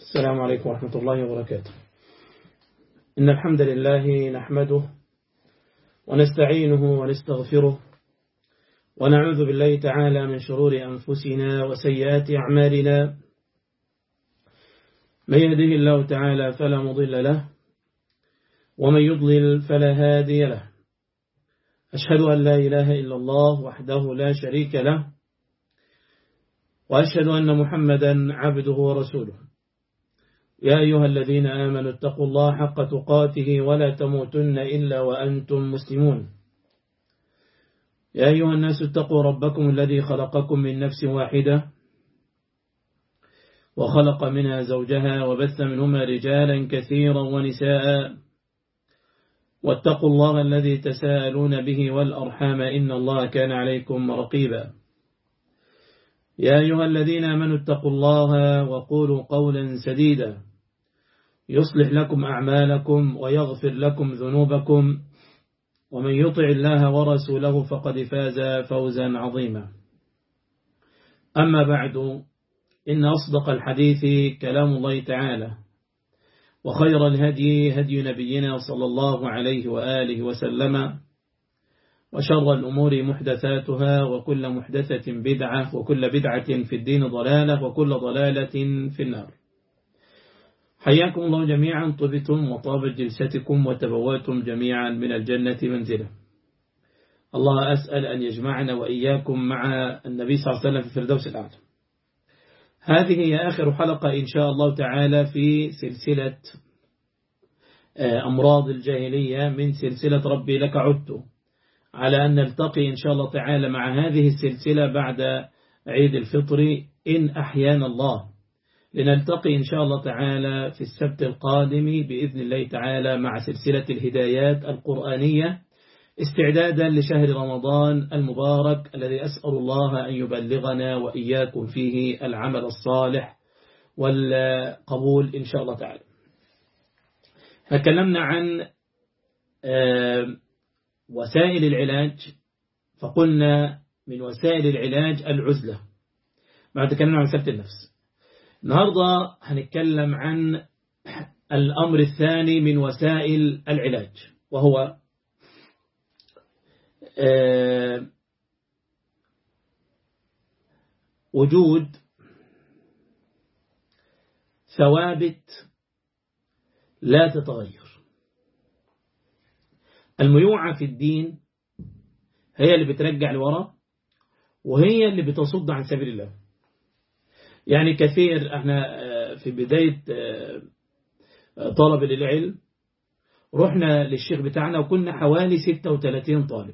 السلام عليكم ورحمة الله وبركاته إن الحمد لله نحمده ونستعينه ونستغفره ونعوذ بالله تعالى من شرور أنفسنا وسيئات أعمالنا من يهده الله تعالى فلا مضل له ومن يضلل فلا هادي له أشهد أن لا إله إلا الله وحده لا شريك له وأشهد أن محمدا عبده ورسوله يا أيها الذين آمنوا اتقوا الله حق تقاته ولا تموتن إلا وأنتم مسلمون يا أيها الناس اتقوا ربكم الذي خلقكم من نفس واحدة وخلق منها زوجها وبث منهما رجالا كثيرا ونساء واتقوا الله الذي تساءلون به والأرحام إن الله كان عليكم رقيبا يا أيها الذين آمنوا اتقوا الله وقولوا قولا سديدا يصلح لكم أعمالكم ويغفر لكم ذنوبكم ومن يطع الله ورسوله فقد فاز فوزا عظيما أما بعد إن أصدق الحديث كلام الله تعالى وخير الهدي هدي نبينا صلى الله عليه وآله وسلم وشر الأمور محدثاتها وكل محدثة بدعة وكل بدعة في الدين ضلالة وكل ضلالة في النار حياكم الله جميعا طبتم وطابت جلستكم وتبواتم جميعا من الجنة منزلا الله أسأل أن يجمعنا وإياكم مع النبي صلى الله عليه وسلم في الفردوس الأعلى هذه هي آخر حلقة إن شاء الله تعالى في سلسلة أمراض الجاهلية من سلسلة ربي لك عدت على أن نلتقي إن شاء الله تعالى مع هذه السلسلة بعد عيد الفطر إن أحيانا الله لنلتقي إن شاء الله تعالى في السبت القادم بإذن الله تعالى مع سلسلة الهدايات القرآنية استعدادا لشهر رمضان المبارك الذي أسأل الله أن يبلغنا وإياكم فيه العمل الصالح والقبول إن شاء الله تعالى تكلمنا عن وسائل العلاج فقلنا من وسائل العلاج العزلة ما تكلمنا عن سبت النفس النهاردة هنتكلم عن الأمر الثاني من وسائل العلاج وهو وجود ثوابت لا تتغير الميوعة في الدين هي اللي بترجع لورا وهي اللي بتصد عن سبيل الله يعني كثير احنا في بداية طلب للعلم رحنا للشيخ بتاعنا وكنا حوالي 36 طالب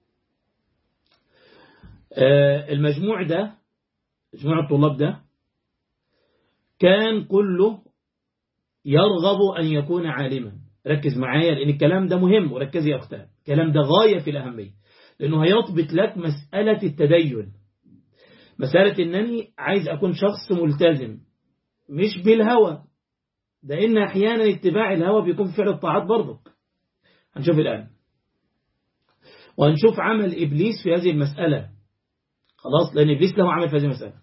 المجموع ده مجموع الطلاب ده كان كله يرغب أن يكون عالما ركز معايا لأن الكلام ده مهم وركزي يا أختان الكلام ده غاية في الأهمية لأنه هيضبط لك مسألة التدين مسألة أنني عايز أكون شخص ملتزم مش بالهوى ده إن أحيانا اتباع الهوى بيكون فعل الطاعات برضك هنشوف الآن وهنشوف عمل إبليس في هذه المسألة خلاص لأن إبليس له عمل في هذه المسألة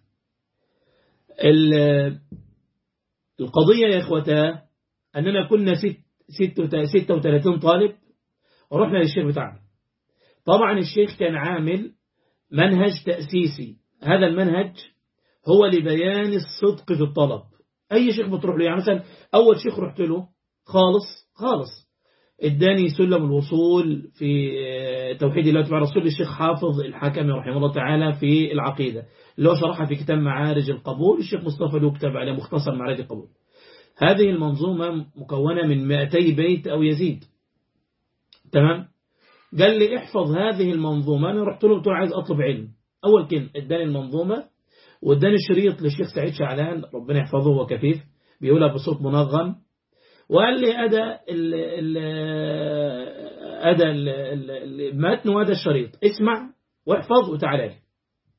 القضية يا إخوتا أننا كنا ست 36 طالب ورحنا للشيخ بتاعنا طبعا الشيخ كان عامل منهج تأسيسي هذا المنهج هو لبيان الصدق في الطلب أي شيخ بتروح له يعني مثلا أول شيخ رحت له خالص خالص اداني سلم الوصول في توحيد الله تبع رسول الشيخ حافظ الحكمي رحمه الله تعالى في العقيدة اللي هو شرحها في كتاب معارج القبول الشيخ مصطفى له كتاب عليه مختصر معارج القبول هذه المنظومة مكونة من 200 بيت أو يزيد تمام قال لي احفظ هذه المنظومة أنا رحت له قلت له عايز أطلب علم أول كلمة اداني المنظومة واداني شريط للشيخ سعيد شعلان ربنا يحفظه هو كفيف بيقولها بصوت منغم وقال لي أدا ال ال أدا المتن وأدا الشريط اسمع واحفظ وتعالى لي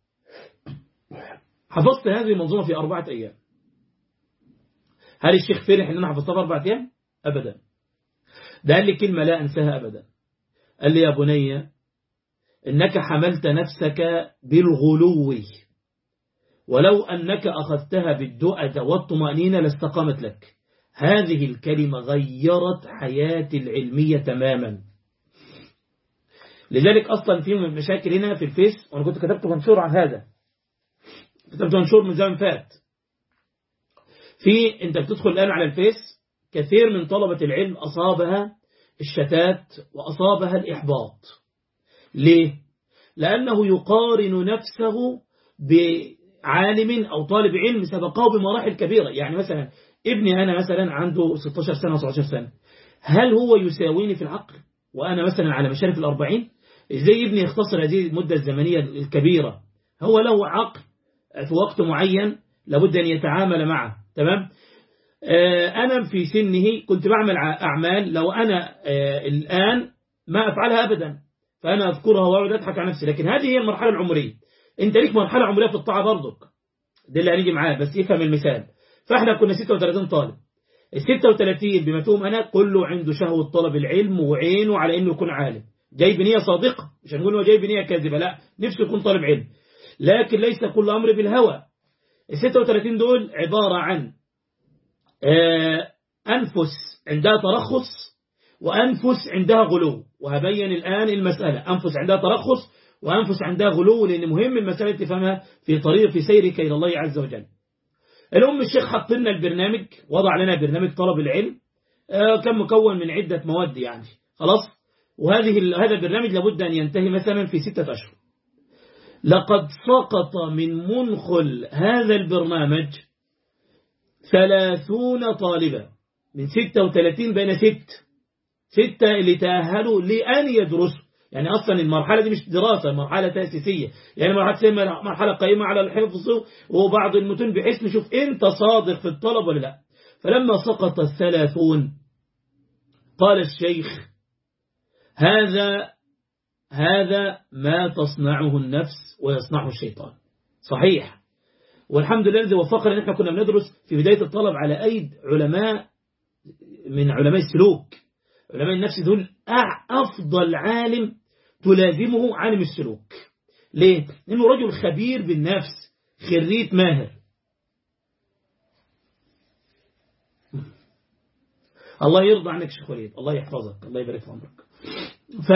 حفظت هذه المنظومة في أربعة أيام هل الشيخ فرح ان انا حفظتها في اربع ايام ابدا ده قال لي كلمه لا انساها ابدا قال لي يا بني انك حملت نفسك بالغلو ولو أنك أخذتها بالدؤة والطمأنينة لاستقامت لك هذه الكلمة غيرت حياتي العلمية تماما لذلك أصلا في مشاكل هنا في الفيس وأنا كنت كتبت منشور عن هذا كتبت منشور من زمن فات في أنت بتدخل الآن على الفيس كثير من طلبة العلم أصابها الشتات وأصابها الإحباط ليه؟ لأنه يقارن نفسه بعالم أو طالب علم سبقه بمراحل كبيرة يعني مثلا ابني أنا مثلا عنده 16 سنة 17 سنة هل هو يساويني في العقل وأنا مثلا على مشارف الأربعين إزاي ابني يختصر هذه المدة الزمنية الكبيرة هو له عقل في وقت معين لابد أن يتعامل معه تمام أنا في سنه كنت بعمل أعمال لو أنا الآن ما أفعلها أبدا فأنا أذكرها وأقعد أضحك على نفسي لكن هذه هي المرحلة العمرية أنت ليك مرحلة عمرية في الطاعة برضك ده اللي هنيجي معاه بس يفهم المثال فإحنا كنا 36 طالب ال 36 بما فيهم أنا كله عنده شهوة طلب العلم وعينه على إنه يكون عالم جاي بنية صادقة مش هنقول هو جاي بنية كاذبة لا نفسه يكون طالب علم لكن ليس كل أمر بالهوى ال 36 دول عبارة عن أنفس عندها ترخص وأنفس عندها غلو وهبين الآن المسألة أنفس عندها ترخص وأنفس عندها غلو لأن مهم المسألة تفهمها في طريق في سيرك إلى الله عز وجل الأم الشيخ حط لنا البرنامج وضع لنا برنامج طلب العلم كان مكون من عدة مواد يعني خلاص وهذه هذا البرنامج لابد أن ينتهي مثلا في ستة أشهر لقد سقط من منخل هذا البرنامج ثلاثون طالبا من ستة وثلاثين بين ست ستة اللي تأهلوا لأن يدرسوا يعني أصلا المرحلة دي مش دراسة مرحلة تأسيسية يعني مرحلة مرحلة قائمة على الحفظ وبعض المتون بحيث نشوف أنت صادق في الطلب ولا لا فلما سقط الثلاثون قال الشيخ هذا هذا ما تصنعه النفس ويصنعه الشيطان صحيح والحمد لله الذي وفقنا ان احنا كنا بندرس في بداية الطلب على أيد علماء من علماء السلوك علماء النفس دول أفضل عالم تلازمه عالم السلوك ليه؟ لأنه رجل خبير بالنفس خريت ماهر الله يرضى عنك شيخ وليد الله يحفظك الله يبارك في عمرك ف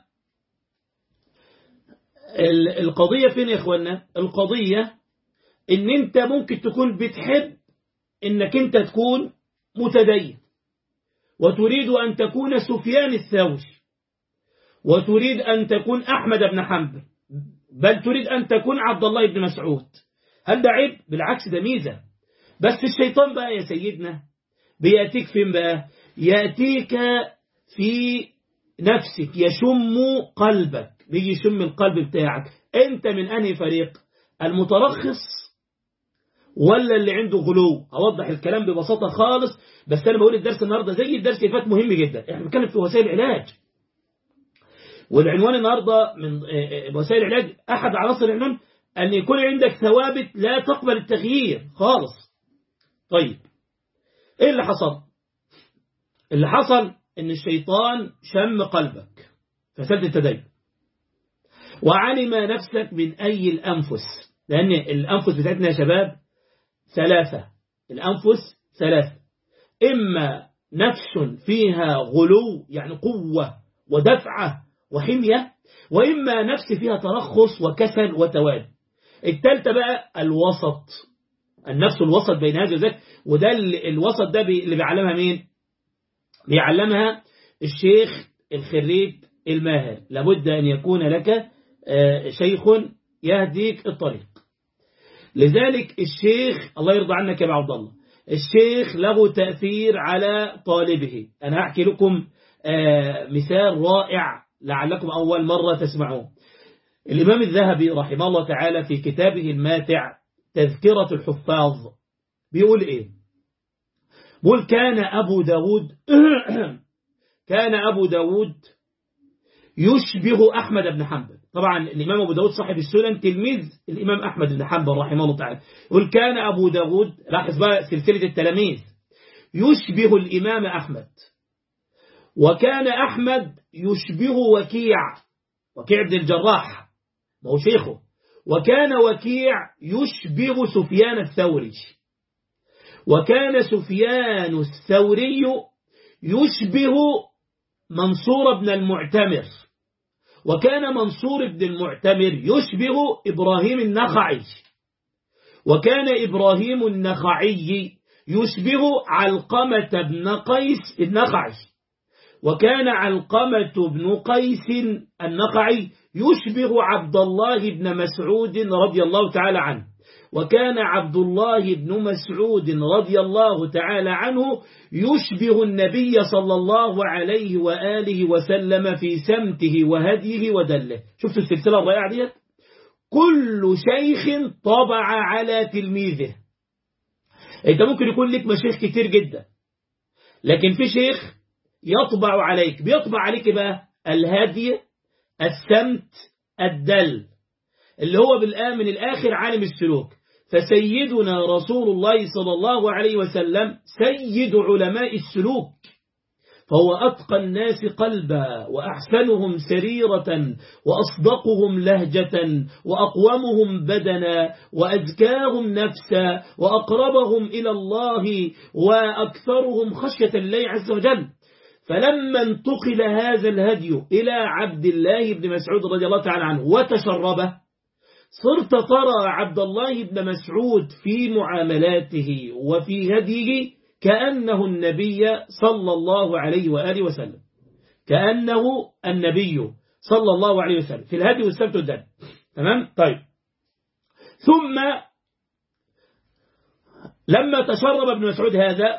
القضية فين يا اخوانا القضية ان انت ممكن تكون بتحب انك انت تكون متدين وتريد ان تكون سفيان الثوري وتريد ان تكون احمد بن حنبل بل تريد ان تكون عبد الله بن مسعود هل ده عيب بالعكس ده ميزة بس الشيطان بقى يا سيدنا بيأتيك فين بقى يأتيك في نفسك يشم قلبك بيجي يشم القلب بتاعك انت من انهي فريق المترخص ولا اللي عنده غلو اوضح الكلام ببساطة خالص بس انا بقول الدرس النهاردة زي الدرس اللي فات مهم جدا احنا بنتكلم في وسائل العلاج والعنوان النهاردة من وسائل العلاج احد عناصر العنوان ان يكون عندك ثوابت لا تقبل التغيير خالص طيب ايه اللي حصل اللي حصل ان الشيطان شم قلبك فسد التدين وعلم نفسك من أي الأنفس لأن الأنفس بتاعتنا يا شباب ثلاثة الأنفس ثلاثة إما نفس فيها غلو يعني قوة ودفعة وحمية وإما نفس فيها ترخص وكسل وتوالي الثالثة بقى الوسط النفس الوسط بين هذا وذاك وده الوسط ده اللي بيعلمها مين بيعلمها الشيخ الخريج الماهر لابد أن يكون لك شيخ يهديك الطريق لذلك الشيخ الله يرضى عنك يا عبد الله الشيخ له تأثير على طالبه أنا هحكي لكم مثال رائع لعلكم أول مرة تسمعوه الإمام الذهبي رحمه الله تعالى في كتابه الماتع تذكرة الحفاظ بيقول إيه بيقول كان أبو داود كان أبو داود يشبه أحمد بن حنبل طبعا الإمام أبو داود صاحب السنن تلميذ الإمام أحمد بن حنبل رحمه الله تعالى يقول كان أبو داود لاحظ بقى سلسلة التلاميذ يشبه الإمام أحمد وكان أحمد يشبه وكيع وكيع بن الجراح ما هو شيخه وكان وكيع يشبه سفيان الثوري وكان سفيان الثوري يشبه منصور بن المعتمر وكان منصور بن المعتمر يشبه إبراهيم النخعي وكان إبراهيم النخعي يشبه علقمة بن قيس النخعي وكان علقمة بن قيس النخعي يشبه عبد الله بن مسعود رضي الله تعالى عنه وكان عبد الله بن مسعود رضي الله تعالى عنه يشبه النبي صلى الله عليه وآله وسلم في سمته وهديه ودله شفتوا السلسلة الرائعة ديت كل شيخ طبع على تلميذه انت ممكن يكون لك مشايخ كتير جدا لكن في شيخ يطبع عليك بيطبع عليك بقى الهدي السمت الدل اللي هو بالآن من الآخر عالم السلوك فسيدنا رسول الله صلى الله عليه وسلم سيد علماء السلوك فهو أتقى الناس قلبا وأحسنهم سريرة وأصدقهم لهجة وأقومهم بدنا وأزكاهم نفسا وأقربهم إلى الله وأكثرهم خشية الله عز وجل فلما انتقل هذا الهدي إلى عبد الله بن مسعود رضي الله تعالى عنه وتشربه صرت ترى عبد الله بن مسعود في معاملاته وفي هديه كأنه النبي صلى الله عليه وآله وسلم كأنه النبي صلى الله عليه وسلم في الهدي والسبت والدم تمام طيب ثم لما تشرب ابن مسعود هذا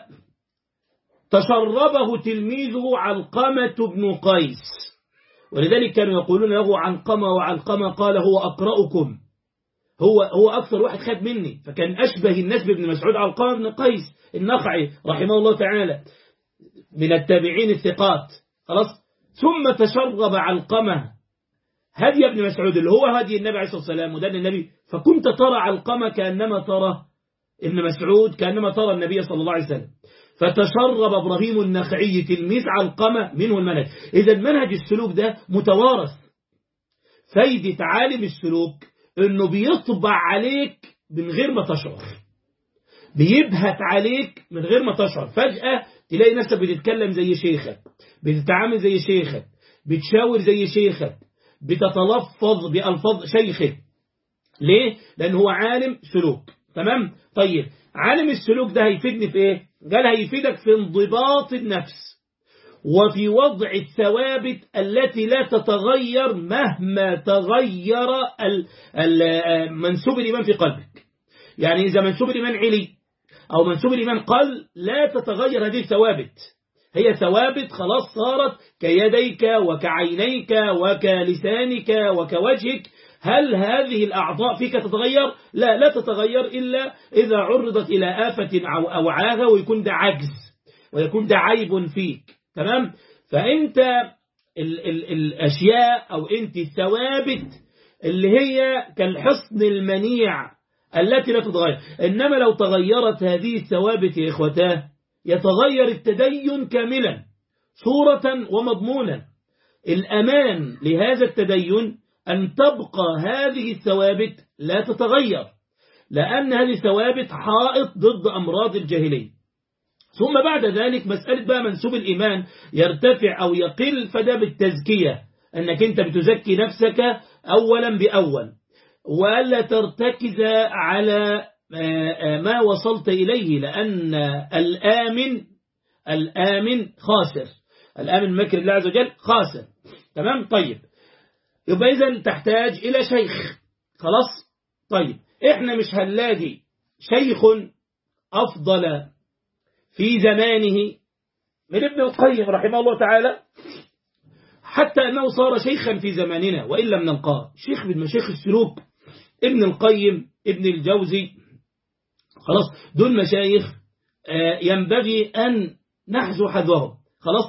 تشربه تلميذه علقمة بن قيس ولذلك كانوا يقولون له علقمة وعلقمة قال هو أقرأكم هو هو أكثر واحد خد مني فكان أشبه الناس بابن مسعود علقمة بن قيس النخعي رحمه الله تعالى من التابعين الثقات خلاص ثم تشرب علقمة هدي ابن مسعود اللي هو هدي النبي عليه الصلاة والسلام ودن النبي فكنت ترى علقمة كأنما ترى ابن مسعود كأنما ترى النبي صلى الله عليه وسلم فتشرب إبراهيم النخعي تلميذ علقمة منه المنهج إذا منهج السلوك ده متوارث فايدة عالم السلوك انه بيطبع عليك من غير ما تشعر بيبهت عليك من غير ما تشعر فجأة تلاقي نفسك بتتكلم زي شيخك بتتعامل زي شيخك بتشاور زي شيخك بتتلفظ بألفاظ شيخك ليه؟ لأن هو عالم سلوك تمام؟ طيب عالم السلوك ده هيفيدني في ايه؟ قال هيفيدك في انضباط النفس وفي وضع الثوابت التي لا تتغير مهما تغير منسوب الإيمان في قلبك يعني إذا منسوب الإيمان علي أو منسوب الإيمان قل لا تتغير هذه الثوابت هي ثوابت خلاص صارت كيديك وكعينيك وكلسانك وكوجهك هل هذه الأعضاء فيك تتغير؟ لا لا تتغير إلا إذا عرضت إلى آفة أو عاهة ويكون ده عجز ويكون ده عيب فيك تمام؟ فأنت ال ال الأشياء أو أنت الثوابت اللي هي كالحصن المنيع التي لا تتغير إنما لو تغيرت هذه الثوابت يا إخوتاه يتغير التدين كاملا صورة ومضمونا الأمان لهذا التدين أن تبقى هذه الثوابت لا تتغير لأن هذه الثوابت حائط ضد أمراض الجاهلية ثم بعد ذلك مسألة بقى منسوب الإيمان يرتفع أو يقل فده بالتزكية أنك أنت بتزكي نفسك أولا بأول وألا ترتكز على ما وصلت إليه لأن الآمن الآمن خاسر الآمن مكر الله عز وجل خاسر تمام طيب يبقى إذا تحتاج إلى شيخ خلاص طيب إحنا مش هنلاقي شيخ أفضل في زمانه من ابن القيم رحمه الله تعالى حتى أنه صار شيخا في زماننا وإن لم نلقاه شيخ من مشايخ السلوك ابن القيم ابن الجوزي خلاص دول مشايخ ينبغي أن نحذو حذوهم خلاص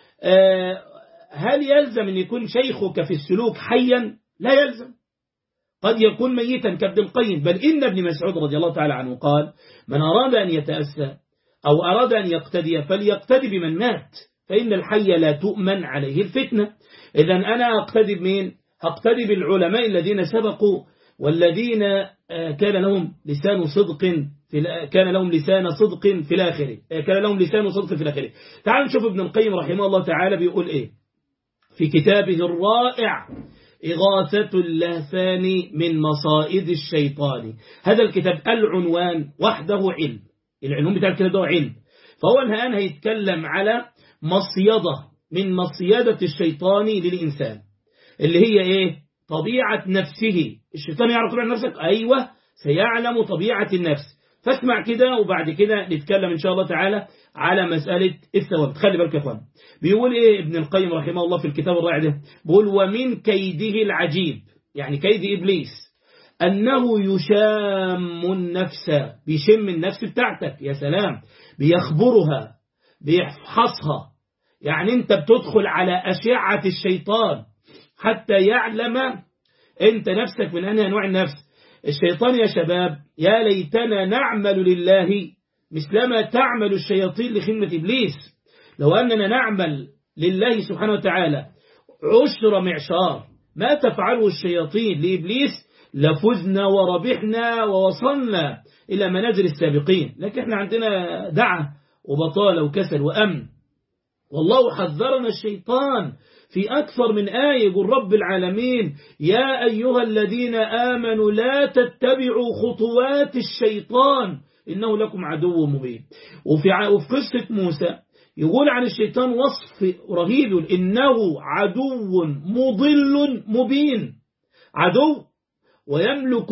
هل يلزم أن يكون شيخك في السلوك حيا لا يلزم قد يكون ميتا كابن القيم بل إن ابن مسعود رضي الله تعالى عنه قال من أراد أن يتأسى أو أراد أن يقتدي فليقتدي بمن مات فإن الحي لا تؤمن عليه الفتنة إذا أنا أقتدي بمين هقتدي بالعلماء الذين سبقوا والذين كان لهم لسان صدق في كان لهم لسان صدق في الآخر كان لهم لسان صدق في الآخر تعالوا نشوف ابن القيم رحمه الله تعالى بيقول إيه في كتابه الرائع إغاثة اللهفان من مصائد الشيطان هذا الكتاب العنوان وحده علم العنوان بتاع الكتاب ده علم فهو الآن هيتكلم على مصيدة من مصيدة الشيطان للإنسان اللي هي إيه طبيعة نفسه الشيطان يعرف طبيعة نفسك أيوة سيعلم طبيعة النفس فاسمع كده وبعد كده نتكلم إن شاء الله تعالى على مسألة الثوابت خلي بالك يا اخوان بيقول ايه ابن القيم رحمه الله في الكتاب الرائع ده بيقول ومن كيده العجيب يعني كيد إبليس أنه يشام النفس بيشم النفس بتاعتك يا سلام بيخبرها بيفحصها يعني انت بتدخل على أشعة الشيطان حتى يعلم انت نفسك من أنهي أنواع النفس الشيطان يا شباب يا ليتنا نعمل لله مثلما تعمل الشياطين لخدمة إبليس لو أننا نعمل لله سبحانه وتعالى عشر معشار ما تفعله الشياطين لإبليس لفزنا وربحنا ووصلنا إلى منازل السابقين لكن احنا عندنا دعة وبطالة وكسل وأمن والله حذرنا الشيطان في أكثر من آية يقول رب العالمين يا أيها الذين آمنوا لا تتبعوا خطوات الشيطان إنه لكم عدو مبين وفي وفي قصة موسى يقول عن الشيطان وصف رهيب إنه عدو مضل مبين عدو ويملك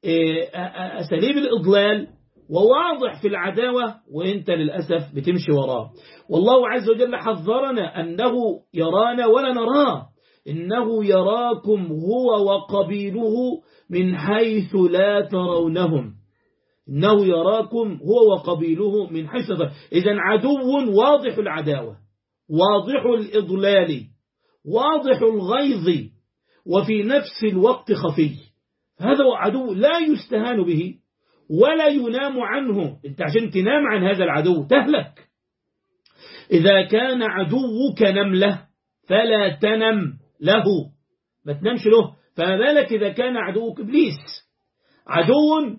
أساليب الإضلال وواضح في العداوة وإنت للأسف بتمشي وراه والله عز وجل حذرنا أنه يرانا ولا نراه إنه يراكم هو وقبيله من حيث لا ترونهم إنه يراكم هو وقبيله من حيث إذا عدو واضح العداوة واضح الإضلال واضح الغيظ وفي نفس الوقت خفي هذا عدو لا يستهان به ولا ينام عنه انت عشان تنام عن هذا العدو تهلك إذا كان عدوك نملة فلا تنم له ما تنامش له فما بالك إذا كان عدوك إبليس عدو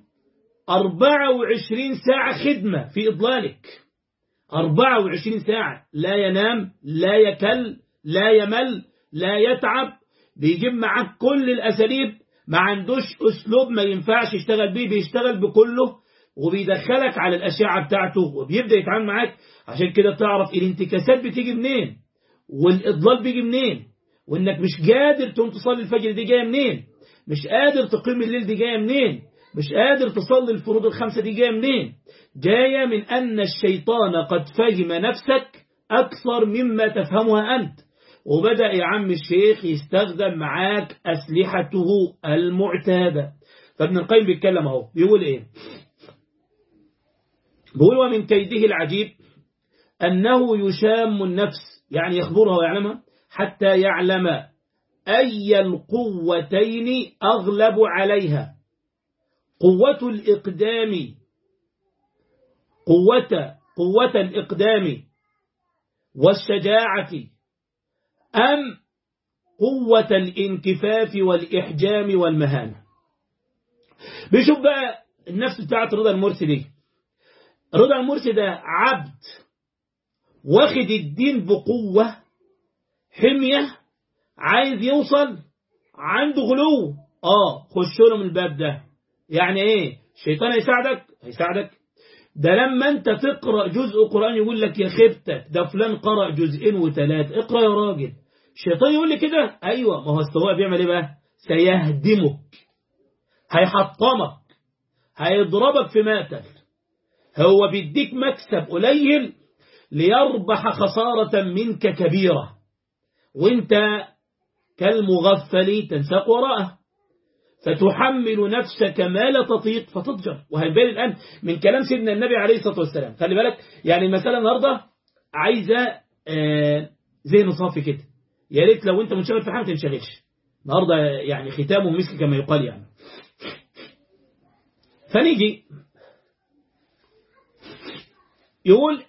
24 ساعة خدمة في إضلالك 24 ساعة لا ينام لا يكل لا يمل لا يتعب بيجيب معاك كل الأساليب ما عندوش أسلوب ما ينفعش يشتغل بيه بيشتغل بكله وبيدخلك على الأشعة بتاعته وبيبدأ يتعامل معاك عشان كده بتعرف الانتكاسات بتيجي منين والإضلال بيجي منين وإنك مش قادر تقوم تصلي الفجر دي جاية منين مش قادر تقيم الليل دي جاية منين مش قادر تصلي الفروض الخمسة دي جاية منين جاية من أن الشيطان قد فهم نفسك أكثر مما تفهمها أنت وبدأ يا عم الشيخ يستخدم معاك أسلحته المعتادة فابن القيم بيتكلم اهو بيقول ايه بيقول ومن كيده العجيب أنه يشام النفس يعني يخبرها ويعلمها حتى يعلم أي القوتين أغلب عليها قوة الإقدام قوة قوة الإقدام والشجاعة أم قوة الانكفاف والإحجام والمهانة بيشوف بقى النفس بتاعت رضا المرسي دي رضا المرسي ده عبد واخد الدين بقوة حمية عايز يوصل عنده غلو اه خش له من الباب ده يعني ايه الشيطان هيساعدك هيساعدك ده لما انت تقرأ جزء قرآن يقول لك يا خبتك ده فلان قرأ جزئين وثلاث اقرأ يا راجل الشيطان يقول لي كده ايوه ما هو السواق بيعمل ايه بقى سيهدمك هيحطمك هيضربك في ماتل هو بيديك مكسب قليل ليربح خسارة منك كبيرة وانت كالمغفل تنساق وراءه فتحمل نفسك ما لا تطيق فتضجر وهيبان الآن من كلام سيدنا النبي عليه الصلاة والسلام خلي بالك يعني المسألة النهاردة عايزة آه ذهن صافي كده يا ريت لو انت منشغل في حاجة ما تنشغلش النهاردة يعني ختامه مسك كما يقال يعني فنيجي يقول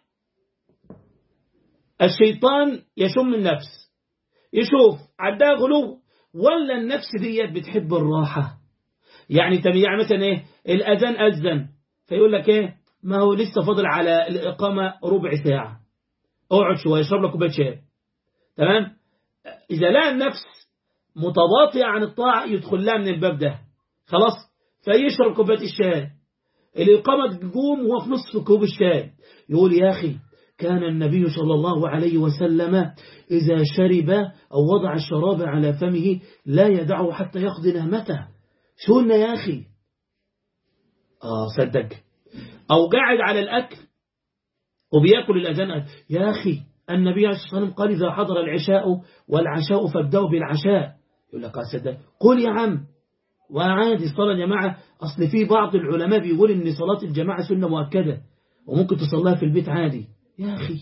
الشيطان يشم النفس يشوف عندها غلو ولا النفس ديت بتحب الراحة يعني يعني مثلا ايه الأذان أذن فيقول لك ايه ما هو لسه فاضل على الإقامة ربع ساعة اقعد شوية يشرب لك كوبايه شاي تمام إذا لقى النفس متباطئة عن الطاعة يدخل لها من الباب ده خلاص فيشرب كوبايه الشاي الإقامة تقوم وهو في نصف كوب الشاي يقول يا أخي كان النبي صلى الله عليه وسلم إذا شرب أو وضع الشراب على فمه لا يدعه حتى يقضي نهمته سنة يا أخي آه صدق أو قاعد على الأكل وبيأكل الأذان يا أخي النبي عليه الصلاة والسلام قال إذا حضر العشاء والعشاء فابدأوا بالعشاء يقول لك صدق قل يا عم وعادي صلاة جماعة أصل في بعض العلماء بيقول إن صلاة الجماعة سنة مؤكدة وممكن تصليها في البيت عادي يا أخي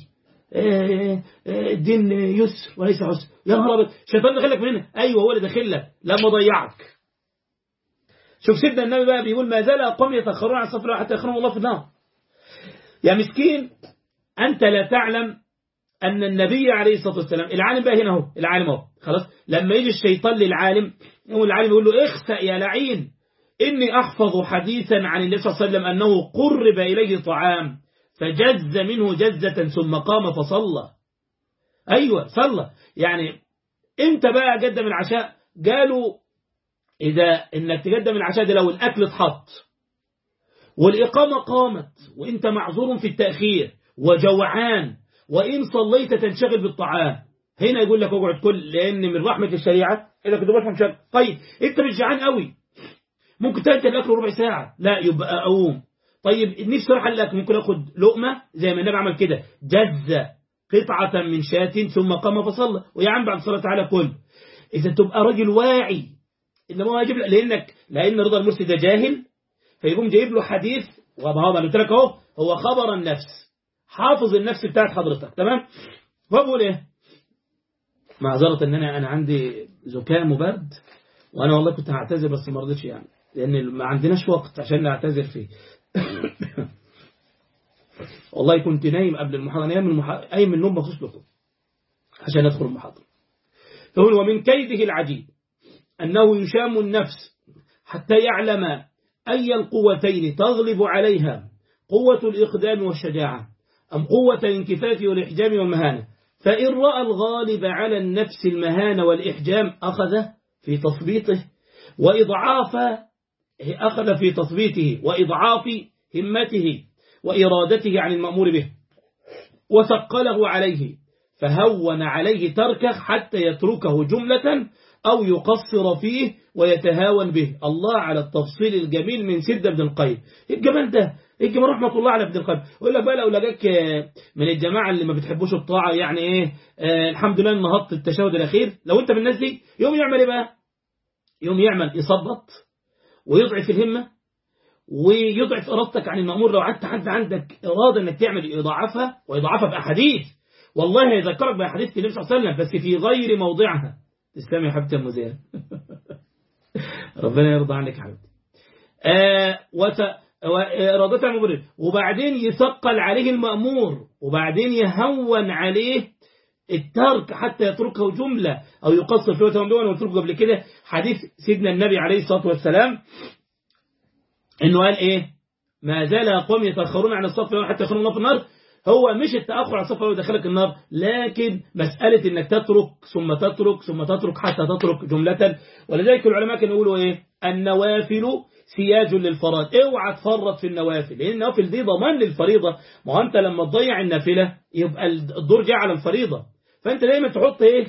الدين يسر وليس عسر يا نهار ابيض الشيطان دخلك من هنا ايوه هو اللي داخل لما ضيعك شوف سيدنا النبي بقى بيقول ما زال اقوم يتاخرون عن الصف حتى يخرجوا الله في النار يا مسكين انت لا تعلم ان النبي عليه الصلاه والسلام العالم بقى هنا اهو العالم اهو خلاص لما يجي الشيطان للعالم يقول العالم يقول له اخسأ يا لعين اني احفظ حديثا عن النبي صلى الله عليه وسلم انه قرب اليه طعام فجز منه جزة ثم قام فصلى أيوة صلى يعني انت بقى قدم العشاء قالوا إذا إنك تقدم العشاء ده لو الأكل اتحط والإقامة قامت وإنت معذور في التأخير وجوعان وإن صليت تنشغل بالطعام هنا يقول لك اقعد كل لأن من رحمة الشريعة إذا كنت بفهم شغل طيب أنت مش جعان قوي ممكن تأكل الأكل ربع ساعة لا يبقى أقوم طيب نفسي راح لك ممكن اخد لقمة زي ما النبي عمل كده جز قطعة من شاة ثم قام فصلى ويا عم بعد الصلاة تعالى كل إذا تبقى راجل واعي إنما هو يجيب لأنك لأن رضا المرسي ده جاهل فيقوم جايب له حديث وما هو قلت لك اهو هو خبر النفس حافظ النفس بتاعت حضرتك تمام فبقول ايه معذرة ان انا انا عندي زكام وبرد وانا والله كنت هعتذر بس ما رضيتش يعني لان ما عندناش وقت عشان نعتذر فيه والله كنت نايم قبل المحاضرة نايم من المحاضرة أي من النوم بخص لكم عشان أدخل المحاضرة فهو ومن كيده العجيب أنه يشام النفس حتى يعلم أي القوتين تغلب عليها قوة الإقدام والشجاعة أم قوة الانكفاف والإحجام والمهانة فإن رأى الغالب على النفس المهانة والإحجام أخذ في تثبيطه وإضعاف أخذ في تثبيته وإضعاف همته وإرادته عن المأمور به وثقله عليه فهون عليه تركه حتى يتركه جملة أو يقصر فيه ويتهاون به الله على التفصيل الجميل من سيد ابن القيم الجمال ده الجمال رحمة الله على ابن القيم يقول لك بقى لو لقاك من الجماعة اللي ما بتحبوش الطاعة يعني ايه آه الحمد لله نهضت التشهد الأخير لو انت من الناس دي يوم يعمل ايه بقى يوم يعمل يصبط ويضعف الهمة ويضعف إرادتك عن المأمور لو عدت حد عندك إرادة أنك تعمل يضاعفها ويضاعفها بأحاديث والله يذكرك بأحاديث النبي صلى الله عليه وسلم بس في غير موضعها تسلم يا حبيبتي المزيان ربنا يرضى عنك يا حبيبتي آه وت... وإرادتها المبرر وبعدين يثقل عليه المأمور وبعدين يهون عليه الترك حتى يتركه جملة أو يقصر فيه وتمام أنا قلت لكم قبل كده حديث سيدنا النبي عليه الصلاة والسلام إنه قال إيه ما زال أقوم يتأخرون عن الصف حتى يخرجون الله في النار هو مش التأخر عن الصف يدخلك النار لكن مسألة إنك تترك ثم تترك ثم تترك حتى تترك جملة ولذلك العلماء كانوا يقولوا إيه النوافل سياج للفرائض اوعى تفرط في النوافل لان النوافل دي ضمان للفريضة ما هو انت لما تضيع النافلة يبقى الدور جاي على الفريضة فانت دايما تحط ايه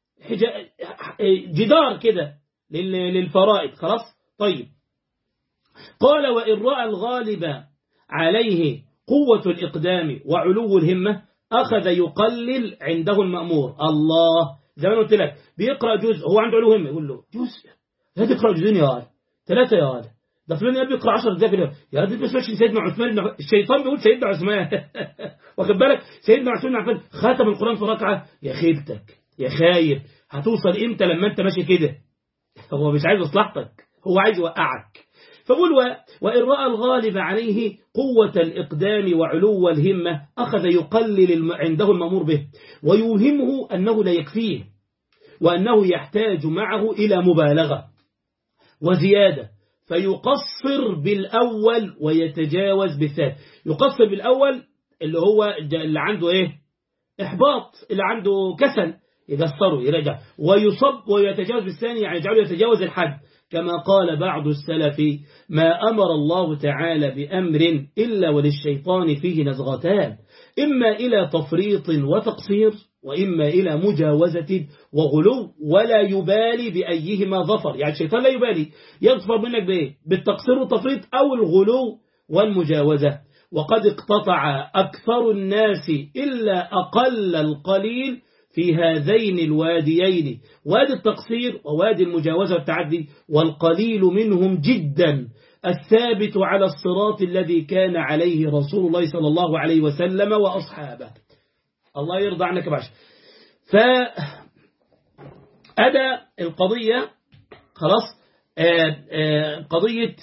جدار كده للفرائض خلاص طيب قال وإن رأى الغالب عليه قوة الإقدام وعلو الهمة أخذ يقلل عنده المأمور الله زي ما قلت لك بيقرأ جزء هو عنده علو همة يقول له جزء لا تقرأ جزئين يا غالي ثلاثة يا غالي ده فلان يبي يقرأ 10 دقائق يا رب ما سمعتش سيدنا عثمان بن الشيطان بيقول سيدنا عثمان واخد بالك سيدنا عثمان بن عفان ختم القرآن في ركعة يا خيبتك يا خايب هتوصل امتى لما انت ماشي كده هو مش عايز مصلحتك هو عايز يوقعك فقول وإن رأى الغالب عليه قوة الإقدام وعلو الهمة أخذ يقلل عنده المأمور به ويوهمه أنه لا يكفيه وأنه يحتاج معه إلى مبالغة وزيادة فيقصر بالأول ويتجاوز بالثاني يقصر بالأول اللي هو اللي عنده إيه إحباط اللي عنده كسل يقصره يرجع ويصب ويتجاوز بالثاني يعني يجعله يتجاوز الحد كما قال بعض السلف ما أمر الله تعالى بأمر إلا وللشيطان فيه نزغتان إما إلى تفريط وتقصير وإما إلى مجاوزة وغلو ولا يبالي بأيهما ظفر يعني الشيطان لا يبالي يظفر منك بإيه بالتقصير والتفريط أو الغلو والمجاوزة وقد اقتطع أكثر الناس إلا أقل القليل في هذين الواديين وادي التقصير ووادي المجاوزة والتعدي والقليل منهم جدا الثابت على الصراط الذي كان عليه رسول الله صلى الله عليه وسلم وأصحابه الله يرضى عنك باش فأدى القضية خلاص آآ آآ قضية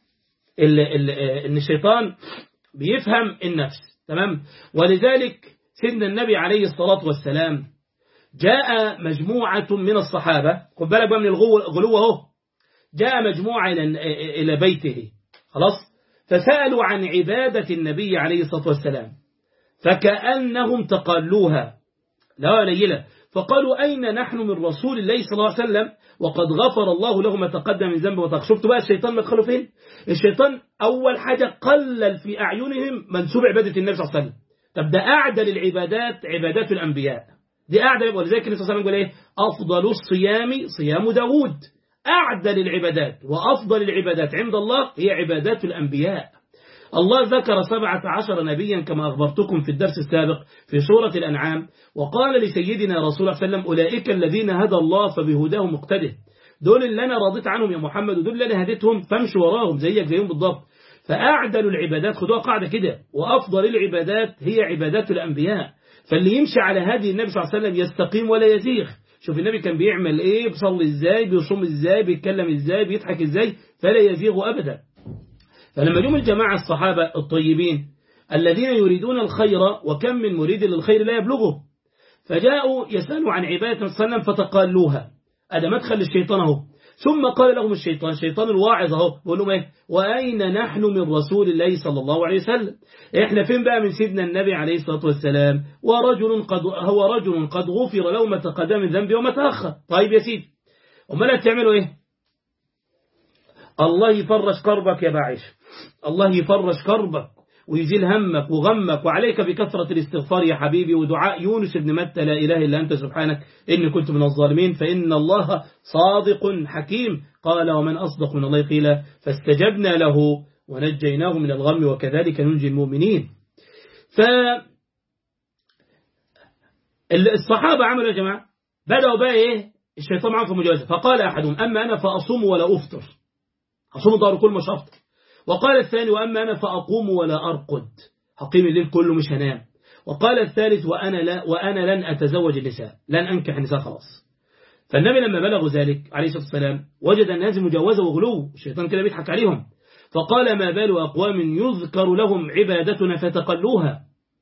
ان الشيطان بيفهم النفس تمام ولذلك سيدنا النبي عليه الصلاة والسلام جاء مجموعة من الصحابة خد بالك بقى من الغلو اهو جاء مجموعة إلى بيته خلاص فسألوا عن عبادة النبي عليه الصلاة والسلام فكأنهم تقلوها لا قليلة فقالوا أين نحن من رسول الله صلى الله عليه وسلم وقد غفر الله له ما تقدم من ذنبه وتقص شفتوا بقى الشيطان مدخله فين الشيطان أول حاجة قلل في أعينهم منسوب عبادة النبي صلى الله عليه وسلم طب ده أعدل العبادات عبادات الأنبياء دي أعدل ولذلك النبي صلى الله عليه وسلم يقول إيه أفضل الصيام صيام داود أعدل العبادات وأفضل العبادات عند الله هي عبادات الأنبياء الله ذكر سبعة عشر نبيا كما أخبرتكم في الدرس السابق في سورة الأنعام وقال لسيدنا رسول الله صلى الله عليه وسلم أولئك الذين هدى الله فبهداه مقتده دول اللي أنا راضيت عنهم يا محمد ودول اللي أنا هديتهم فامشوا وراهم زيك زيهم بالضبط فأعدل العبادات خدوها قاعدة كده وأفضل العبادات هي عبادات الأنبياء فاللي يمشي على هذه النبي صلى الله عليه وسلم يستقيم ولا يزيغ شوف النبي كان بيعمل ايه بيصلي ازاي بيصوم ازاي بيتكلم ازاي بيضحك ازاي فلا يزيغ ابدا فلما جم الجماعة الصحابة الطيبين الذين يريدون الخير وكم من مريد للخير لا يبلغه فجاءوا يسألوا عن عبادة الصنم فتقالوها هذا مدخل الشيطان اهو ثم قال لهم الشيطان شيطان الواعظ اهو بيقول لهم ايه واين نحن من رسول الله صلى الله عليه وسلم احنا فين بقى من سيدنا النبي عليه الصلاه والسلام ورجل قد هو رجل قد غفر له ما تقدم من ذنبه وما تاخر طيب يا سيدي امال هتعملوا ايه الله يفرش كربك يا باعش الله يفرش كربك ويزيل همك وغمك وعليك بكثرة الاستغفار يا حبيبي ودعاء يونس بن متى لا إله إلا أنت سبحانك إني كنت من الظالمين فإن الله صادق حكيم قال ومن أصدق من الله قيلا فاستجبنا له ونجيناه من الغم وكذلك ننجي المؤمنين ف الصحابة عملوا يا جماعة بدأوا بقى إيه الشيطان معهم في مجازة فقال أحدهم أما أنا فأصوم ولا أفطر أصوم ظهر كل مش أفطر وقال الثاني وأما أنا فأقوم ولا أرقد هقيم الليل كله مش هنام وقال الثالث وأنا, لا وأنا لن أتزوج النساء لن أنكح النساء خلاص فالنبي لما بلغوا ذلك عليه الصلاة والسلام وجد الناس مجوزة وغلو الشيطان كده بيضحك عليهم فقال ما بال أقوام يذكر لهم عبادتنا فتقلوها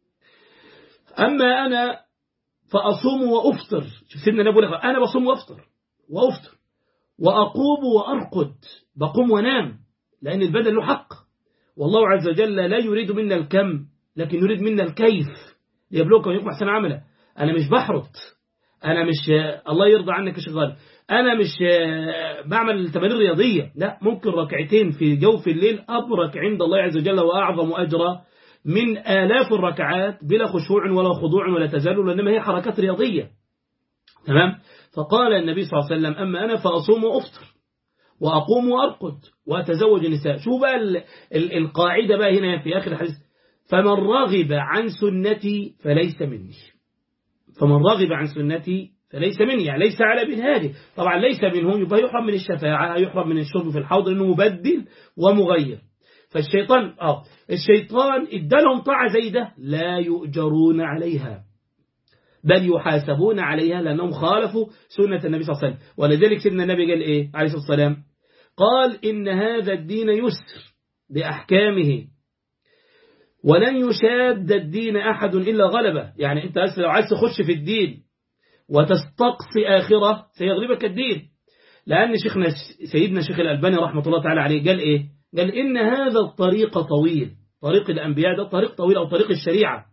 أما أنا فأصوم وأفطر شوف سيدنا النبي لك أنا بصوم وأفطر وأفطر وأقوم وأرقد بقوم ونام لأن البدن له حق والله عز وجل لا يريد منا الكم لكن يريد منا الكيف ليبلوكم يقوم أحسن عمله أنا مش بحرط أنا مش الله يرضى عنك يا شغال أنا مش بعمل تمارين رياضية لا ممكن ركعتين في جوف الليل أبرك عند الله عز وجل وأعظم أجرا من آلاف الركعات بلا خشوع ولا خضوع ولا تزلل إنما هي حركات رياضية تمام فقال النبي صلى الله عليه وسلم أما أنا فأصوم وأفطر وأقوم وأرقد وأتزوج النساء شو بقى ال ال القاعدة بقى هنا في آخر الحديث فمن رغب عن سنتي فليس مني فمن رغب عن سنتي فليس مني يعني ليس على منهاجي طبعا ليس منهم يبقى يحرم من الشفاعة يحرم من الشرب في الحوض لأنه مبدل ومغير فالشيطان آه الشيطان ادالهم طاعة زي ده لا يؤجرون عليها بل يحاسبون عليها لأنهم خالفوا سنة النبي صلى الله عليه وسلم ولذلك سيدنا النبي قال إيه عليه الصلاة والسلام قال إن هذا الدين يسر بأحكامه ولن يشاد الدين أحد إلا غلبه يعني أنت لو عايز تخش في الدين وتستقصي آخرة سيغلبك الدين لأن شيخنا سيدنا شيخ الألباني رحمة الله تعالى عليه قال إيه قال إن هذا الطريق طويل طريق الأنبياء ده طريق طويل أو طريق الشريعة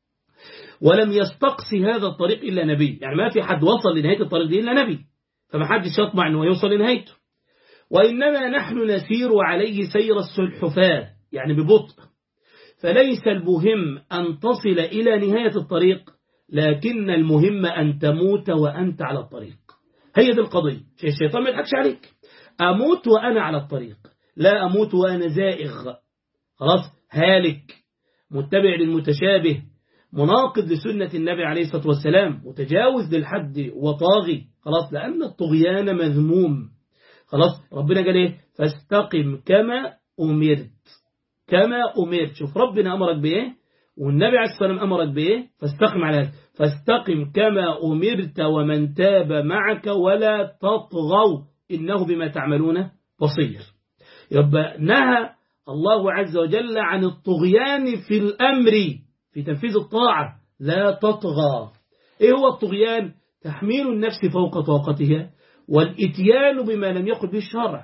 ولم يستقصي هذا الطريق إلا نبي يعني ما في حد وصل لنهاية الطريق دي إلا نبي فما حدش يطمع أنه يوصل لنهايته وإنما نحن نسير عليه سير السلحفاة يعني ببطء فليس المهم أن تصل إلى نهاية الطريق لكن المهم أن تموت وأنت على الطريق هي دي القضية الشيطان ما يضحكش عليك أموت وأنا على الطريق لا أموت وأنا زائغ خلاص هالك متبع للمتشابه مناقض لسنة النبي عليه الصلاة والسلام متجاوز للحد وطاغي خلاص لأن الطغيان مذموم خلاص ربنا قال ايه فاستقم كما أمرت كما أمرت شوف ربنا أمرك بإيه والنبي عليه الصلاة والسلام أمرك بإيه فاستقم على هذا فاستقم كما أمرت ومن تاب معك ولا تطغوا إنه بما تعملون بصير يبقى نهى الله عز وجل عن الطغيان في الأمر في تنفيذ الطاعة لا تطغى إيه هو الطغيان تحميل النفس فوق طاقتها والإتيان بما لم يقل به الشرع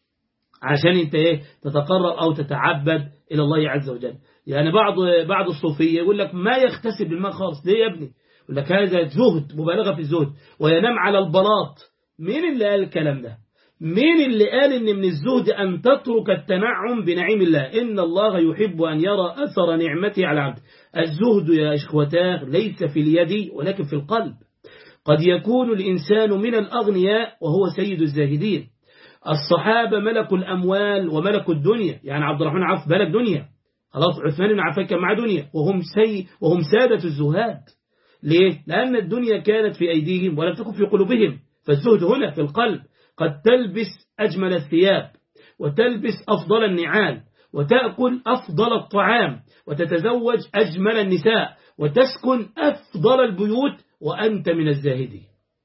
عشان انت ايه تتقرب او تتعبد الى الله عز وجل يعني بعض بعض الصوفيه يقول لك ما يغتسل بالماء خالص ليه يا ابني يقول لك هذا زهد مبالغه في الزهد وينام على البلاط مين اللي قال الكلام ده مين اللي قال ان من الزهد ان تترك التنعم بنعيم الله ان الله يحب ان يرى اثر نعمته على العبد الزهد يا اخوتاه ليس في اليد ولكن في القلب قد يكون الإنسان من الأغنياء وهو سيد الزاهدين الصحابة ملكوا الأموال وملكوا الدنيا يعني عبد الرحمن عوف ملك دنيا خلاص عثمان بن عفان كان مع دنيا وهم سي وهم سادة الزهاد ليه؟ لأن الدنيا كانت في أيديهم ولم تكن في قلوبهم فالزهد هنا في القلب قد تلبس أجمل الثياب وتلبس أفضل النعال وتأكل أفضل الطعام وتتزوج أجمل النساء وتسكن أفضل البيوت وأنت من الزاهدين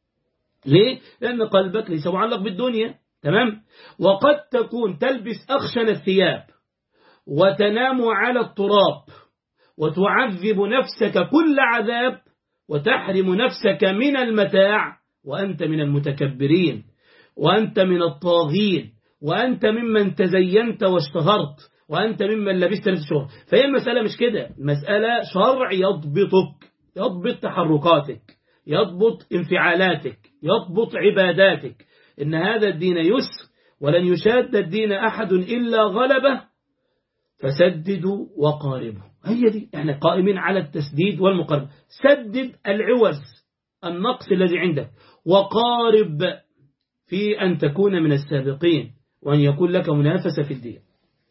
ليه؟ لأن قلبك ليس معلق بالدنيا تمام؟ وقد تكون تلبس أخشن الثياب وتنام على التراب وتعذب نفسك كل عذاب وتحرم نفسك من المتاع وأنت من المتكبرين وأنت من الطاغين وأنت ممن تزينت واشتهرت وأنت ممن لبست نفس الشهر فهي المسألة مش كده مسألة شرع يضبطك يضبط تحركاتك يضبط انفعالاتك يضبط عباداتك إن هذا الدين يسر ولن يشاد الدين أحد إلا غلبه فسددوا وقاربوا هي دي احنا قائمين على التسديد والمقاربة سدد العوز النقص الذي عندك وقارب في أن تكون من السابقين وأن يكون لك منافسة في الدين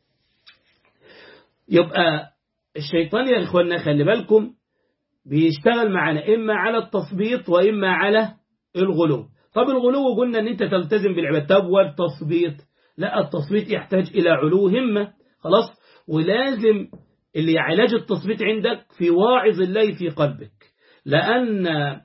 يبقى الشيطان يا إخواننا خلي بالكم بيشتغل معنا إما على التثبيط وإما على الغلو طب الغلو قلنا أن أنت تلتزم بالعبادة طب والتثبيط لا التثبيط يحتاج إلى علو همة خلاص ولازم اللي علاج التثبيط عندك في واعظ الله في قلبك لأن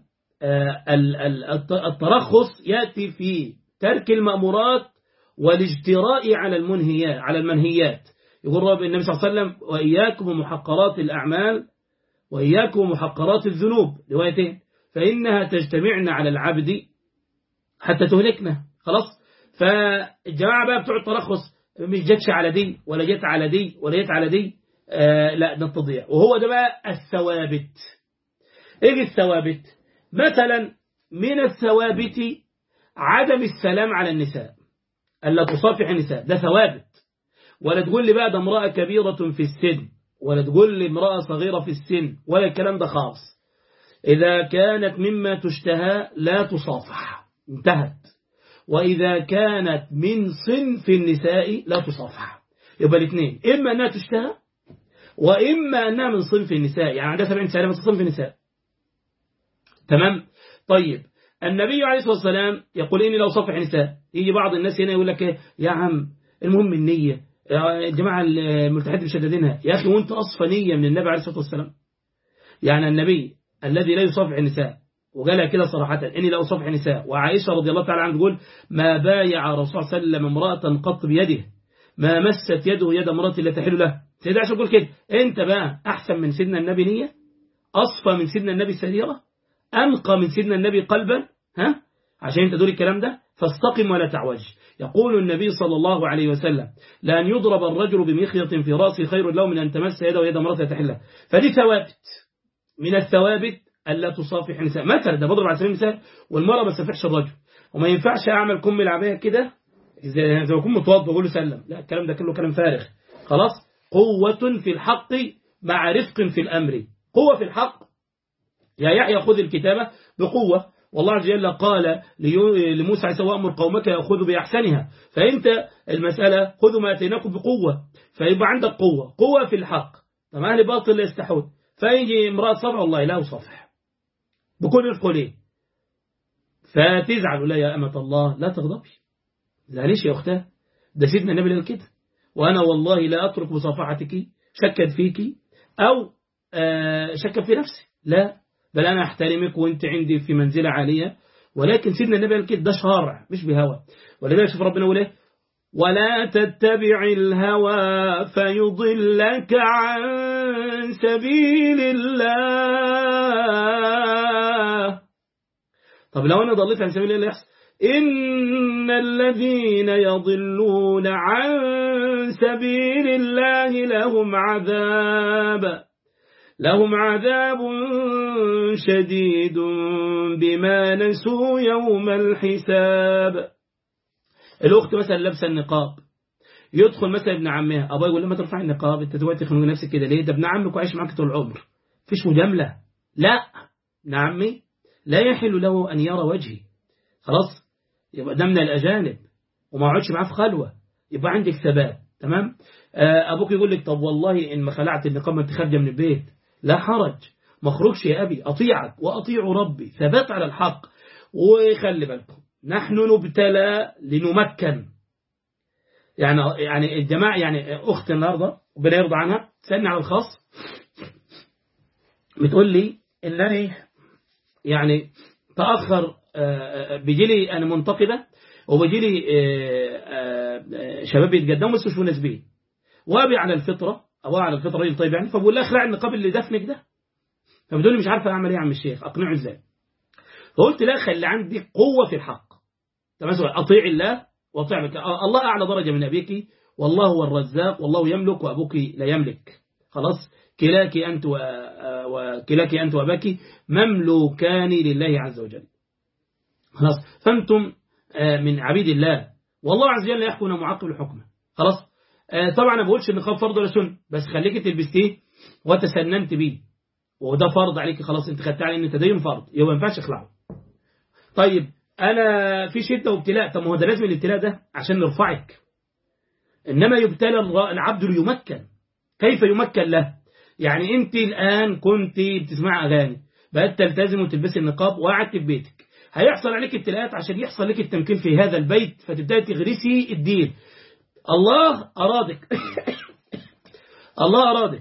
الترخص يأتي في ترك المأمورات والاجتراء على المنهيات على المنهيات يقول رب النبي صلى الله عليه وسلم وإياكم ومحقرات الأعمال وإياكم ومحقرات الذنوب روايتين فإنها تجتمعن على العبد حتى تهلكنا خلاص فالجماعة بقى بتوع الترخص مش جتش على دي ولا جت على دي ولا جت على دي آه لا ده التضييع وهو ده بقى الثوابت ايه الثوابت مثلا من الثوابت عدم السلام على النساء ألا تصافح النساء ده ثوابت ولا تقول لي بقى ده امرأة كبيرة في السن ولا تقول لي امرأة صغيرة في السن ولا الكلام ده خاص إذا كانت مما تشتهى لا تصافح انتهت وإذا كانت من صنف النساء لا تصافح يبقى الاثنين إما أنها تشتهى وإما أنها من صنف النساء يعني عندها 70 سنة من صنف النساء تمام طيب النبي عليه الصلاة والسلام يقول إني لو صفح نساء يجي بعض الناس هنا يقول لك يا عم المهم النية الجماعة الملتحدين مشددينها يا أخي وانت أصفى نية من النبي عليه الصلاة والسلام يعني النبي الذي لا يصافح النساء وقالها كده صراحة إني لا أصافح النساء وعائشة رضي الله تعالى عنها تقول ما بايع رسول الله صلى الله عليه وسلم امرأة قط بيده ما مست يده يد امرأة لا تحل له سيدة عائشة تقول كده أنت بقى أحسن من سيدنا النبي نية أصفى من سيدنا النبي سريرة أنقى من سيدنا النبي قلبا ها عشان انت تقول الكلام ده فاستقم ولا تعوج يقول النبي صلى الله عليه وسلم لأن يضرب الرجل بمخيط في راسه خير له من أن تمس يده ويد امرأة تحلها فدي ثوابت من الثوابت ألا تصافح النساء مثلا ده بضرب على سبيل المثال والمرأة ما تسافحش الرجل وما ينفعش أعمل كم العباية كده زي زي ما أكون متوضى وأقول له سلم لا الكلام ده كله كلام فارغ خلاص قوة في الحق مع رفق في الأمر قوة في الحق يا يحيى خذ الكتابة بقوة والله عز وجل قال لموسى عليه السلام أمر قومك يأخذوا بأحسنها فأنت المسألة خذوا ما أتيناكم بقوة فيبقى عندك قوة قوة في الحق طب أهل باطل لا يستحون فيجي امرأة صفح والله لا صفح بكل رفق ليه فتزعل لا يا أمة الله لا تغضبي ليش يا أختها ده سيدنا النبي قال كده وأنا والله لا أترك مصافحتك شكت فيك أو شكت في نفسي لا بل أنا أحترمك وأنت عندي في منزلة عالية ولكن سيدنا النبي قال كده ده شرع مش بهوى ولذلك شوف ربنا يقول ايه ولا تتبع الهوى فيضلك عن سبيل الله طب لو أنا ضليت عن سبيل الله يحصل إن الذين يضلون عن سبيل الله لهم عذاب لهم عذاب شديد بما نسوا يوم الحساب الأخت مثلا لابسه النقاب يدخل مثلا ابن عمها أبا يقول لما ترفع النقاب أنت دلوقتي تخنق نفسك كده ليه ده ابن عمك وعايش معاك طول العمر فيش مجاملة لا ابن عمي لا يحل له أن يرى وجهي خلاص يبقى ده من الأجانب وما اقعدش معاه في خلوة يبقى عندك ثبات تمام أبوك يقول لك طب والله إن ما خلعت النقاب ما انت خارجه من البيت لا حرج ما اخرجش يا أبي أطيعك وأطيع ربي ثبات على الحق وخلي بالكم نحن نبتلى لنمكن يعني يعني الجماعة يعني أخت النهاردة ربنا يرضى عنها سألني على الخاص بتقول لي إنني يعني تأخر بيجي لي أنا منتقدة وبيجي لي شباب يتقدموا بس مش مناسبين وأبي على الفطرة أو على الفطرة راجل طيب يعني فبقول لها اخلع النقاب اللي دفنك ده فبتقول لي مش عارفة أعمل إيه يا عم الشيخ أقنعه إزاي فقلت لا خلي عندي قوة في الحق مثلا أطيع الله وأطيع بك الله أعلى درجة من أبيك والله هو الرزاق والله يملك وأبوك لا يملك خلاص كلاك أنت وكلاك أنت وأباك مملوكان لله عز وجل خلاص فأنتم من عبيد الله والله عز وجل يحكم معقب الحكمة خلاص طبعا ما بقولش النقاب فرض ولا سنة بس خليك تلبستيه وتسننت بيه وده فرض عليك خلاص انت خدت عليه ان التدين فرض يبقى ما ينفعش اخلعه طيب انا في شده وابتلاء طب ما هو ده لازم الابتلاء ده عشان نرفعك انما يبتلى العبد ليمكن كيف يمكن له يعني انت الان كنت بتسمع اغاني بقيت تلتزم وتلبسي النقاب وقعدت في بيتك هيحصل عليك ابتلاءات عشان يحصل لك التمكين في هذا البيت فتبداي تغرسي الدين الله ارادك الله ارادك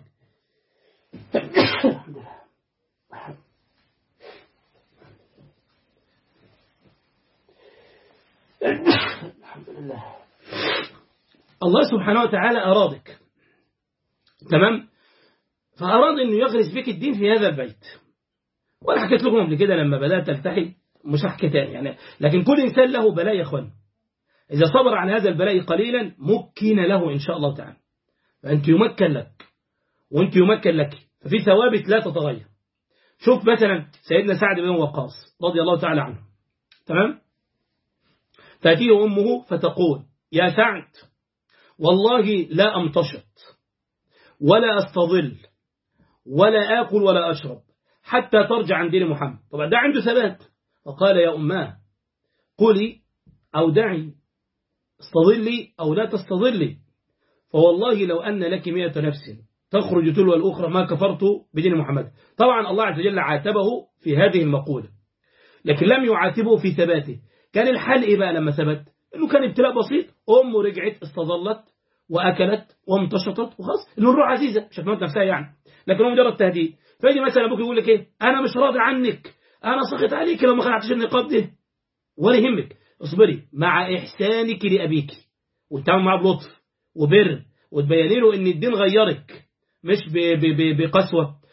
الحمد لله الله سبحانه وتعالى أرادك تمام فأراد أنه يغرس بك الدين في هذا البيت وأنا حكيت لكم قبل كده لما بدأت تلتحي مش هحكي تاني يعني لكن كل إنسان له بلاء يا أخوان إذا صبر عن هذا البلاء قليلا مكن له إن شاء الله تعالى فأنت يمكن لك وأنت يمكن لك ففي ثوابت لا تتغير شوف مثلا سيدنا سعد بن وقاص رضي الله تعالى عنه تمام تأتيه أمه فتقول يا سعد والله لا أمتشط ولا أستظل ولا آكل ولا أشرب حتى ترجع عن دين محمد طبعا ده عنده ثبات فقال يا أماه قولي أو دعي استظلي أو لا تستظلي فوالله لو أن لك مئة نفس تخرج تلو الأخرى ما كفرت بدين محمد طبعا الله عز وجل عاتبه في هذه المقولة لكن لم يعاتبه في ثباته كان الحل إيه بقى لما ثبت إنه كان ابتلاء بسيط أمه رجعت استظلت وأكلت وامتشطت وخلاص إنه الروح عزيزة مش هتموت نفسها يعني لكن هو مجرد تهديد فيجي مثلا أبوك يقول لك إيه أنا مش راضي عنك أنا سخط عليك لو ما خلعتش النقاب ده ولا يهمك اصبري مع إحسانك لأبيك وتعامل معاه بلطف وبر وتبيني له إن الدين غيرك مش بقسوة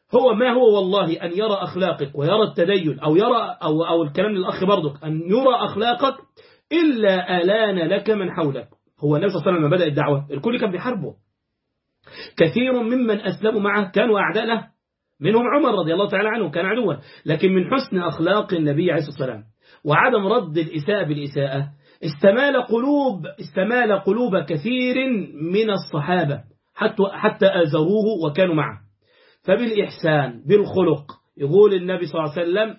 هو ما هو والله أن يرى أخلاقك ويرى التدين أو يرى أو, أو الكلام للأخ برضك أن يرى أخلاقك إلا ألان لك من حولك هو النبي صلى الله عليه وسلم لما بدأ الدعوة الكل كان بيحاربه كثير ممن أسلموا معه كانوا أعداء له منهم عمر رضي الله تعالى عنه كان عدوا لكن من حسن أخلاق النبي عليه الصلاة والسلام وعدم رد الإساءة بالإساءة استمال قلوب استمال قلوب كثير من الصحابة حتى حتى آزروه وكانوا معه فبالإحسان بالخلق يقول النبي صلى الله عليه وسلم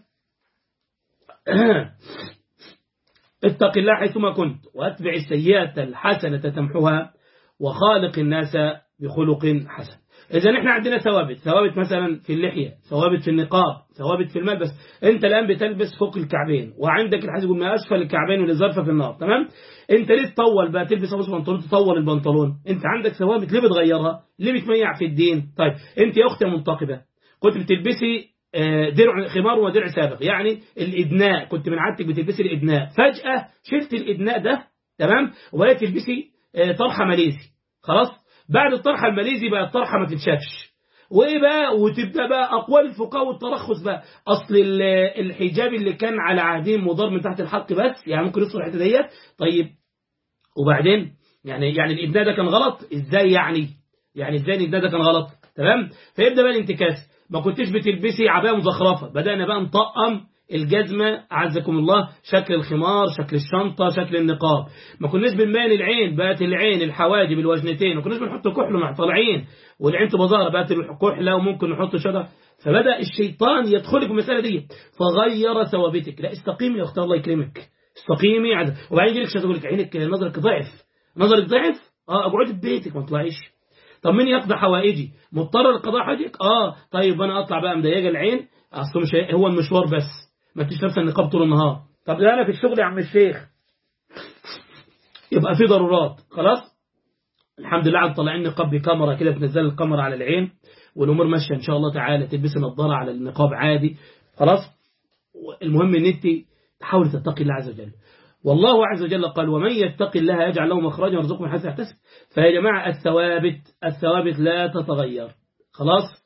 اتق الله حيثما كنت واتبع السيئة الحسنة تمحها وخالق الناس بخلق حسن إذا نحن عندنا ثوابت ثوابت مثلا في اللحية ثوابت في النقاب ثوابت في الملبس أنت الآن بتلبس فوق الكعبين وعندك الحديث يقول ما أسفل الكعبين والزرفة في النار تمام أنت ليه تطول بقى تلبس أبوس بنطلون تطول البنطلون أنت عندك ثوابت ليه بتغيرها ليه بتميع في الدين طيب أنت يا أختي منتقبة كنت بتلبسي درع خمار ودرع سابق يعني الإدناء كنت من عادتك بتلبسي الإدناء فجأة شلت الإدناء ده تمام وبقيت تلبسي طرحة ماليزي خلاص بعد الطرحة الماليزي بقى الطرحة ما تتشافش وايه بقى وتبدا بقى اقوال الفقهاء والترخص بقى اصل الحجاب اللي كان على عهدين مضار من تحت الحق بس يعني ممكن يدخل الحته ديت طيب وبعدين يعني يعني الابناء ده كان غلط ازاي يعني يعني ازاي الابناء ده كان غلط تمام فيبدا بقى الانتكاس ما كنتش بتلبسي عبايه مزخرفه بدانا بقى نطقم الجزمة عزكم الله شكل الخمار شكل الشنطة شكل النقاب ما كناش بنبان العين بقت العين الحواجب الوجنتين ما كناش بنحط كحل مع طالعين والعين تبقى ظاهرة بقت الكحلة وممكن نحط شجر فبدأ الشيطان يدخلك في المسألة دي فغير ثوابتك لا استقيمي يا أخت الله يكرمك استقيمي عز... وبعدين يجي لك تقول لك عينك نظرك ضعف نظرك ضعف اه اقعدي في بيتك ما تطلعيش طب مين يقضي حوائجي مضطر لقضاء حاجك اه طيب انا اطلع بقى مضيقه العين اصل مش هو المشوار بس ما تجيش لابسه النقاب طول النهار طب ده انا في الشغل يا عم الشيخ يبقى في ضرورات خلاص الحمد لله عم طالعين نقاب بكاميرا كده بتنزل الكاميرا على العين والامور ماشيه ان شاء الله تعالى تلبسي نظاره على النقاب عادي خلاص المهم ان انت تحاولي تتقي الله عز وجل والله عز وجل قال ومن يتقي الله يجعل له مخرجا ويرزقه من حيث يحتسب فيا جماعه الثوابت الثوابت لا تتغير خلاص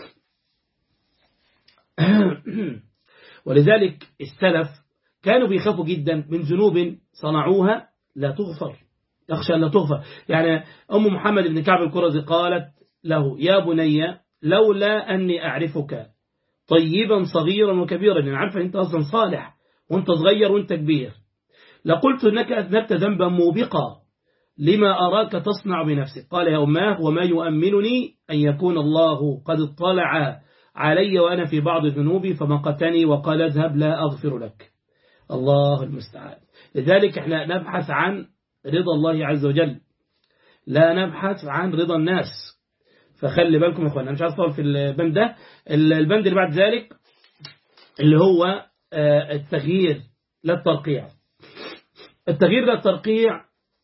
ولذلك السلف كانوا بيخافوا جدا من ذنوب صنعوها لا تغفر يخشى أن لا تغفر يعني أم محمد بن كعب الكرزي قالت له يا بني لولا أني أعرفك طيبا صغيرا وكبيرا لأن عارفة أنت أصلا صالح وأنت صغير وأنت كبير لقلت أنك أذنبت ذنبا موبقا لما أراك تصنع بنفسك قال يا أماه وما يؤمنني أن يكون الله قد اطلع علي وأنا في بعض ذنوبي فمقتني وقال اذهب لا أغفر لك الله المستعان لذلك احنا نبحث عن رضا الله عز وجل لا نبحث عن رضا الناس فخلي بالكم يا اخوانا انا مش عايز اطول في البند ده البند اللي بعد ذلك اللي هو التغيير لا الترقيع التغيير لا الترقيع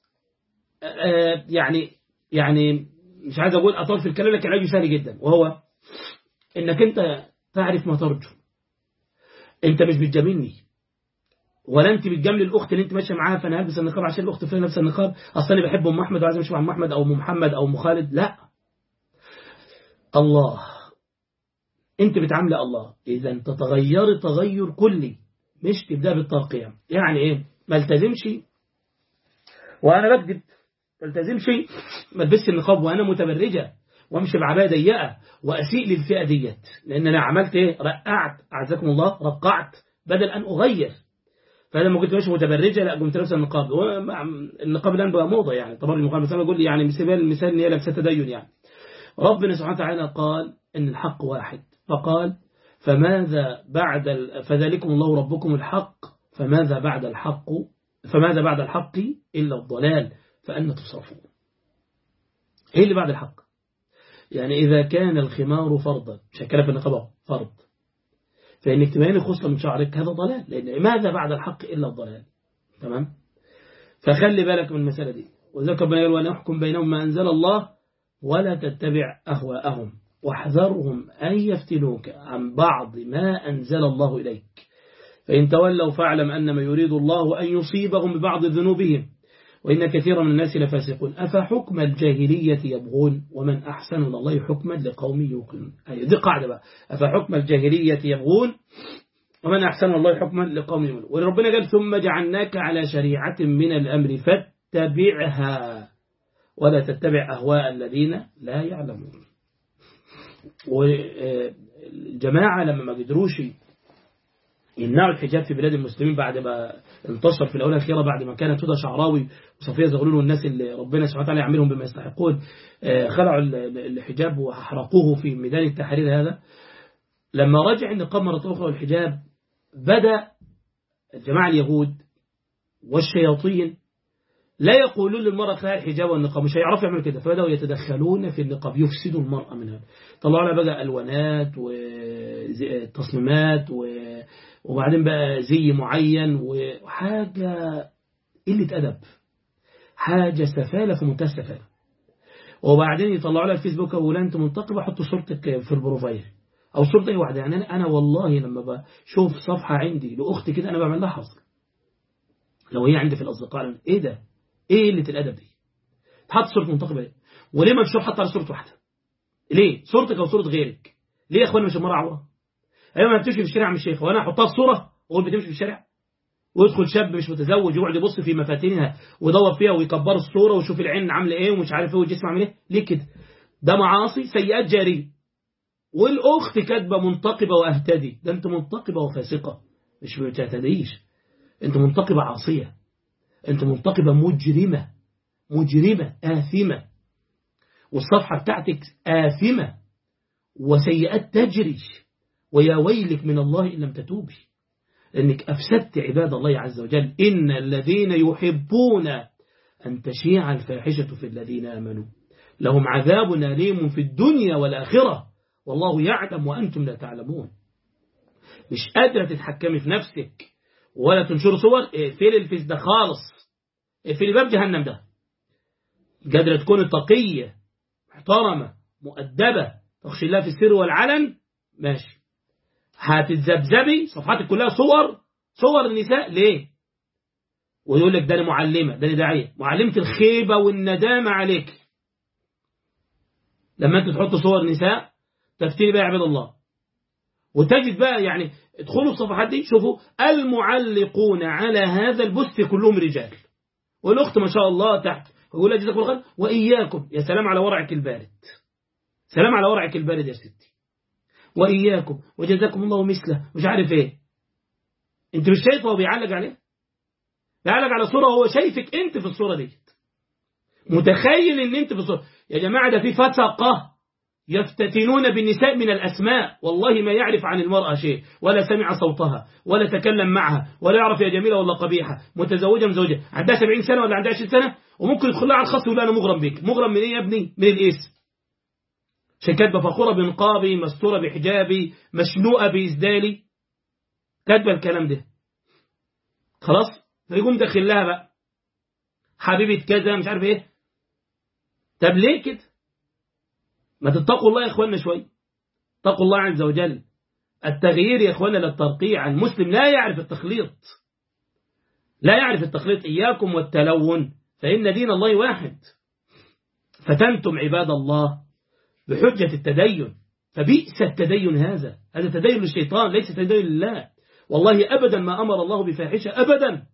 يعني يعني مش عايز اقول اطول في الكلام لكن عيبه سهل جدا وهو انك انت تعرف ما ترجو انت مش بتجاملني ولا انت بتجامل الاخت اللي انت ماشيه معاها فانا هلبس النقاب عشان الاخت فلانه لابسه النقاب اصل انا بحب ام احمد وعايز امشي مع ام احمد او ام محمد او ام خالد لا الله انت بتعامل الله اذا تتغيري تغير كلي مش تبدا بالترقيع يعني ايه ما التزمش وانا بكذب ما التزمش ما البسش النقاب وانا متبرجه وامشي بعبايه ضيقه واسيء للفئه ديت لان انا عملت ايه رقعت اعزكم الله رقعت بدل ان اغير فانا ما كنت ماشي متبرجه لا قمت لابسه النقاب النقاب الان بقى موضه يعني طبعا المقام مثلا يقول لي يعني مثال المثال ان هي لابسه تدين يعني ربنا سبحانه وتعالى قال ان الحق واحد فقال فماذا بعد ال... فذلكم الله ربكم الحق فماذا بعد الحق فماذا بعد الحق الا الضلال فأنا تصرفون ايه اللي بعد الحق يعني إذا كان الخمار فرضا شكل في النقابة فرض فإنك تبين خصلة من شعرك هذا ضلال لأن ماذا بعد الحق إلا الضلال تمام فخلي بالك من المسألة دي وذلك ربنا يقول ونحكم بينهم ما أنزل الله ولا تتبع أهواءهم واحذرهم أن يفتنوك عن بعض ما أنزل الله إليك فإن تولوا فاعلم أنما يريد الله أن يصيبهم ببعض ذنوبهم وإن كثيرا من الناس لفاسقون أفحكم الجاهلية يبغون ومن أحسن من الله حكما لقوم يوقنون دي قاعدة بقى أفحكم الجاهلية يبغون ومن أحسن الله حكما لقوم يؤمنون وربنا قال ثم جعلناك على شريعة من الأمر فاتبعها ولا تتبع أهواء الذين لا يعلمون والجماعة لما ما قدروش يمنعوا الحجاب في بلاد المسلمين بعد ما انتصر في الأولى الأخيرة بعد ما كانت هدى شعراوي وصفية زغلول والناس اللي ربنا سبحانه وتعالى يعملهم بما يستحقون خلعوا الحجاب وحرقوه في ميدان التحرير هذا لما رجع النقاب مرة أخرى والحجاب بدأ الجماعة اليهود والشياطين لا يقولون للمرأة خلال الحجاب والنقاب مش هيعرفوا يعملوا كده فبدأوا يتدخلون في النقاب يفسدوا المرأة من هذا طلعوا لها بقى ألوانات وتصميمات وبعدين بقى زي معين وحاجة قلة أدب حاجة سفالة في منتهى السفالة وبعدين يطلعوا لها الفيسبوك ولا أنت منتقبة حطوا صورتك في البروفايل أو صورة أي واحدة يعني أنا والله لما بشوف صفحة عندي لأختي كده أنا بعمل لها حظر لو هي عندي في الأصدقاء إيه ده إيه قلة الأدب دي تحط صورة منتقبة ليه وليه ما تشوف حتى على صورة واحدة ليه صورتك أو صورة غيرك ليه يا أخوانا مش المرأة عورة أيوة ما بتمشي في الشارع مش شايفة وأنا أحطها في صورة وأقول بتمشي في الشارع ويدخل شاب مش متزوج يقعد يبص في مفاتنها ويدور فيها ويكبر الصورة ويشوف العين عاملة إيه ومش عارف إيه والجسم عامل إيه ليه كده ده معاصي سيئات جارية والأخت كاتبة منتقبة وأهتدي ده أنت منتقبة وفاسقة مش بتهتديش أنت منتقبة عاصية أنت منتقبة مجرمة مجرمة آثمة والصفحة بتاعتك آثمة وسيئات تجري ويا ويلك من الله إن لم تتوبي لأنك أفسدت عباد الله عز وجل إن الذين يحبون أن تشيع الفاحشة في الذين آمنوا لهم عذاب أليم في الدنيا والآخرة والله يعلم وأنتم لا تعلمون مش قادرة تتحكمي في نفسك ولا تنشر صور اقفلي الفيس ده خالص اقفلي باب جهنم ده قادرة تكون تقية محترمة مؤدبة تخشي الله في السر والعلن ماشي هتتذبذبي صفحاتك كلها صور صور النساء ليه ويقول لك ده انا معلمة ده انا داعية معلمة الخيبة والندامة عليك لما انت تحط صور نساء تفتري بقى عباد الله وتجد بقى يعني ادخلوا الصفحات دي شوفوا المعلقون على هذا البث كلهم رجال والأخت ما شاء الله تحت يقول لها جزاكم الله خير وإياكم يا سلام على ورعك البارد سلام على ورعك البارد يا ستي وإياكم وجزاكم الله مثله مش عارف ايه انت مش شايفه هو بيعلق عليه بيعلق على صورة هو شايفك انت في الصورة دي متخيل ان انت في الصورة يا جماعة ده في فسقة يفتتنون بالنساء من الأسماء والله ما يعرف عن المرأة شيء ولا سمع صوتها ولا تكلم معها ولا يعرف يا جميلة ولا قبيحة متزوجة مزوجة عندها 70 سنة ولا عندها 20 سنة وممكن يدخل لها على الخاص ولا أنا مغرم بك مغرم من إيه يا ابني من الاسم عشان كاتبة فخورة بنقابي مستورة بحجابي مشنوقة بإسدالي كاتبة الكلام ده خلاص فيقوم داخل لها بقى حبيبة كذا مش عارف ايه طب ليه كده ما تتقوا الله يا اخوانا شوي اتقوا الله عز وجل التغيير يا اخوانا للترقيع المسلم لا يعرف التخليط لا يعرف التخليط إياكم والتلون فإن دين الله واحد فتنتم عباد الله بحجة التدين فبئس التدين هذا هذا تدين للشيطان ليس تدين لله والله أبدا ما أمر الله بفاحشة أبدا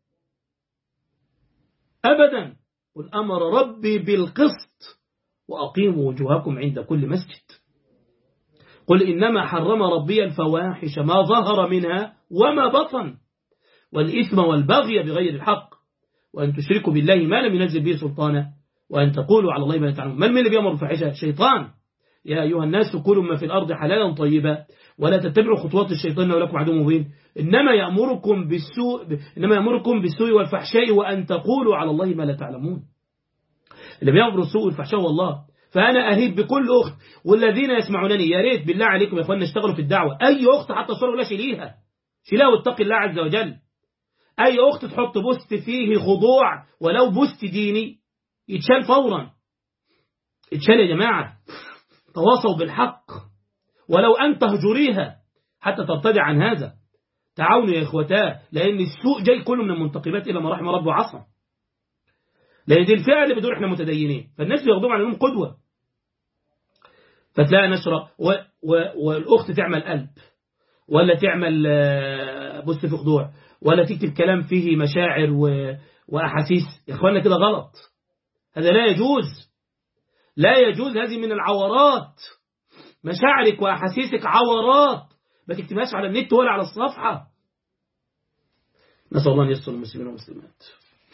أبدا قل أمر ربي بالقسط وأقيموا وجوهكم عند كل مسجد قل إنما حرم ربي الفواحش ما ظهر منها وما بطن والإثم والبغي بغير الحق وأن تشركوا بالله ما لم ينزل به سلطانا وأن تقولوا على الله ما لا تعلمون من من اللي بيأمر بالفاحشة الشيطان يا أيها الناس كلوا ما في الأرض حلالا طيبا ولا تتبعوا خطوات الشيطان ولكم عدو مبين إنما يأمركم بالسوء إنما يأمركم بالسوء والفحشاء وأن تقولوا على الله ما لا تعلمون اللي بيأمر السوء والفحشاء هو الله فأنا أهيب بكل أخت والذين يسمعونني يا ريت بالله عليكم يا أخوانا اشتغلوا في الدعوة أي أخت حتى صورة ولا شيليها شيلها واتقي الله عز وجل أي أخت تحط بوست فيه خضوع ولو بوست ديني يتشال فورا يتشال يا جماعة تواصوا بالحق ولو أن تهجريها حتى ترتدع عن هذا تعاونوا يا إخوتاه لأن السوء جاي كله من المنتقبات إلى ما رحم رب عصم لأن دي الفئة اللي بتقول احنا متدينين فالناس بياخدوهم على انهم قدوة فتلاقي نشرة و... و... والأخت تعمل قلب ولا تعمل بص في خضوع ولا تكتب كلام فيه مشاعر و... وأحاسيس يا إخوانا كده غلط هذا لا يجوز لا يجوز هذه من العورات مشاعرك وأحاسيسك عورات ما تكتبهاش على النت ولا على الصفحة نسأل الله أن يستر المسلمين والمسلمات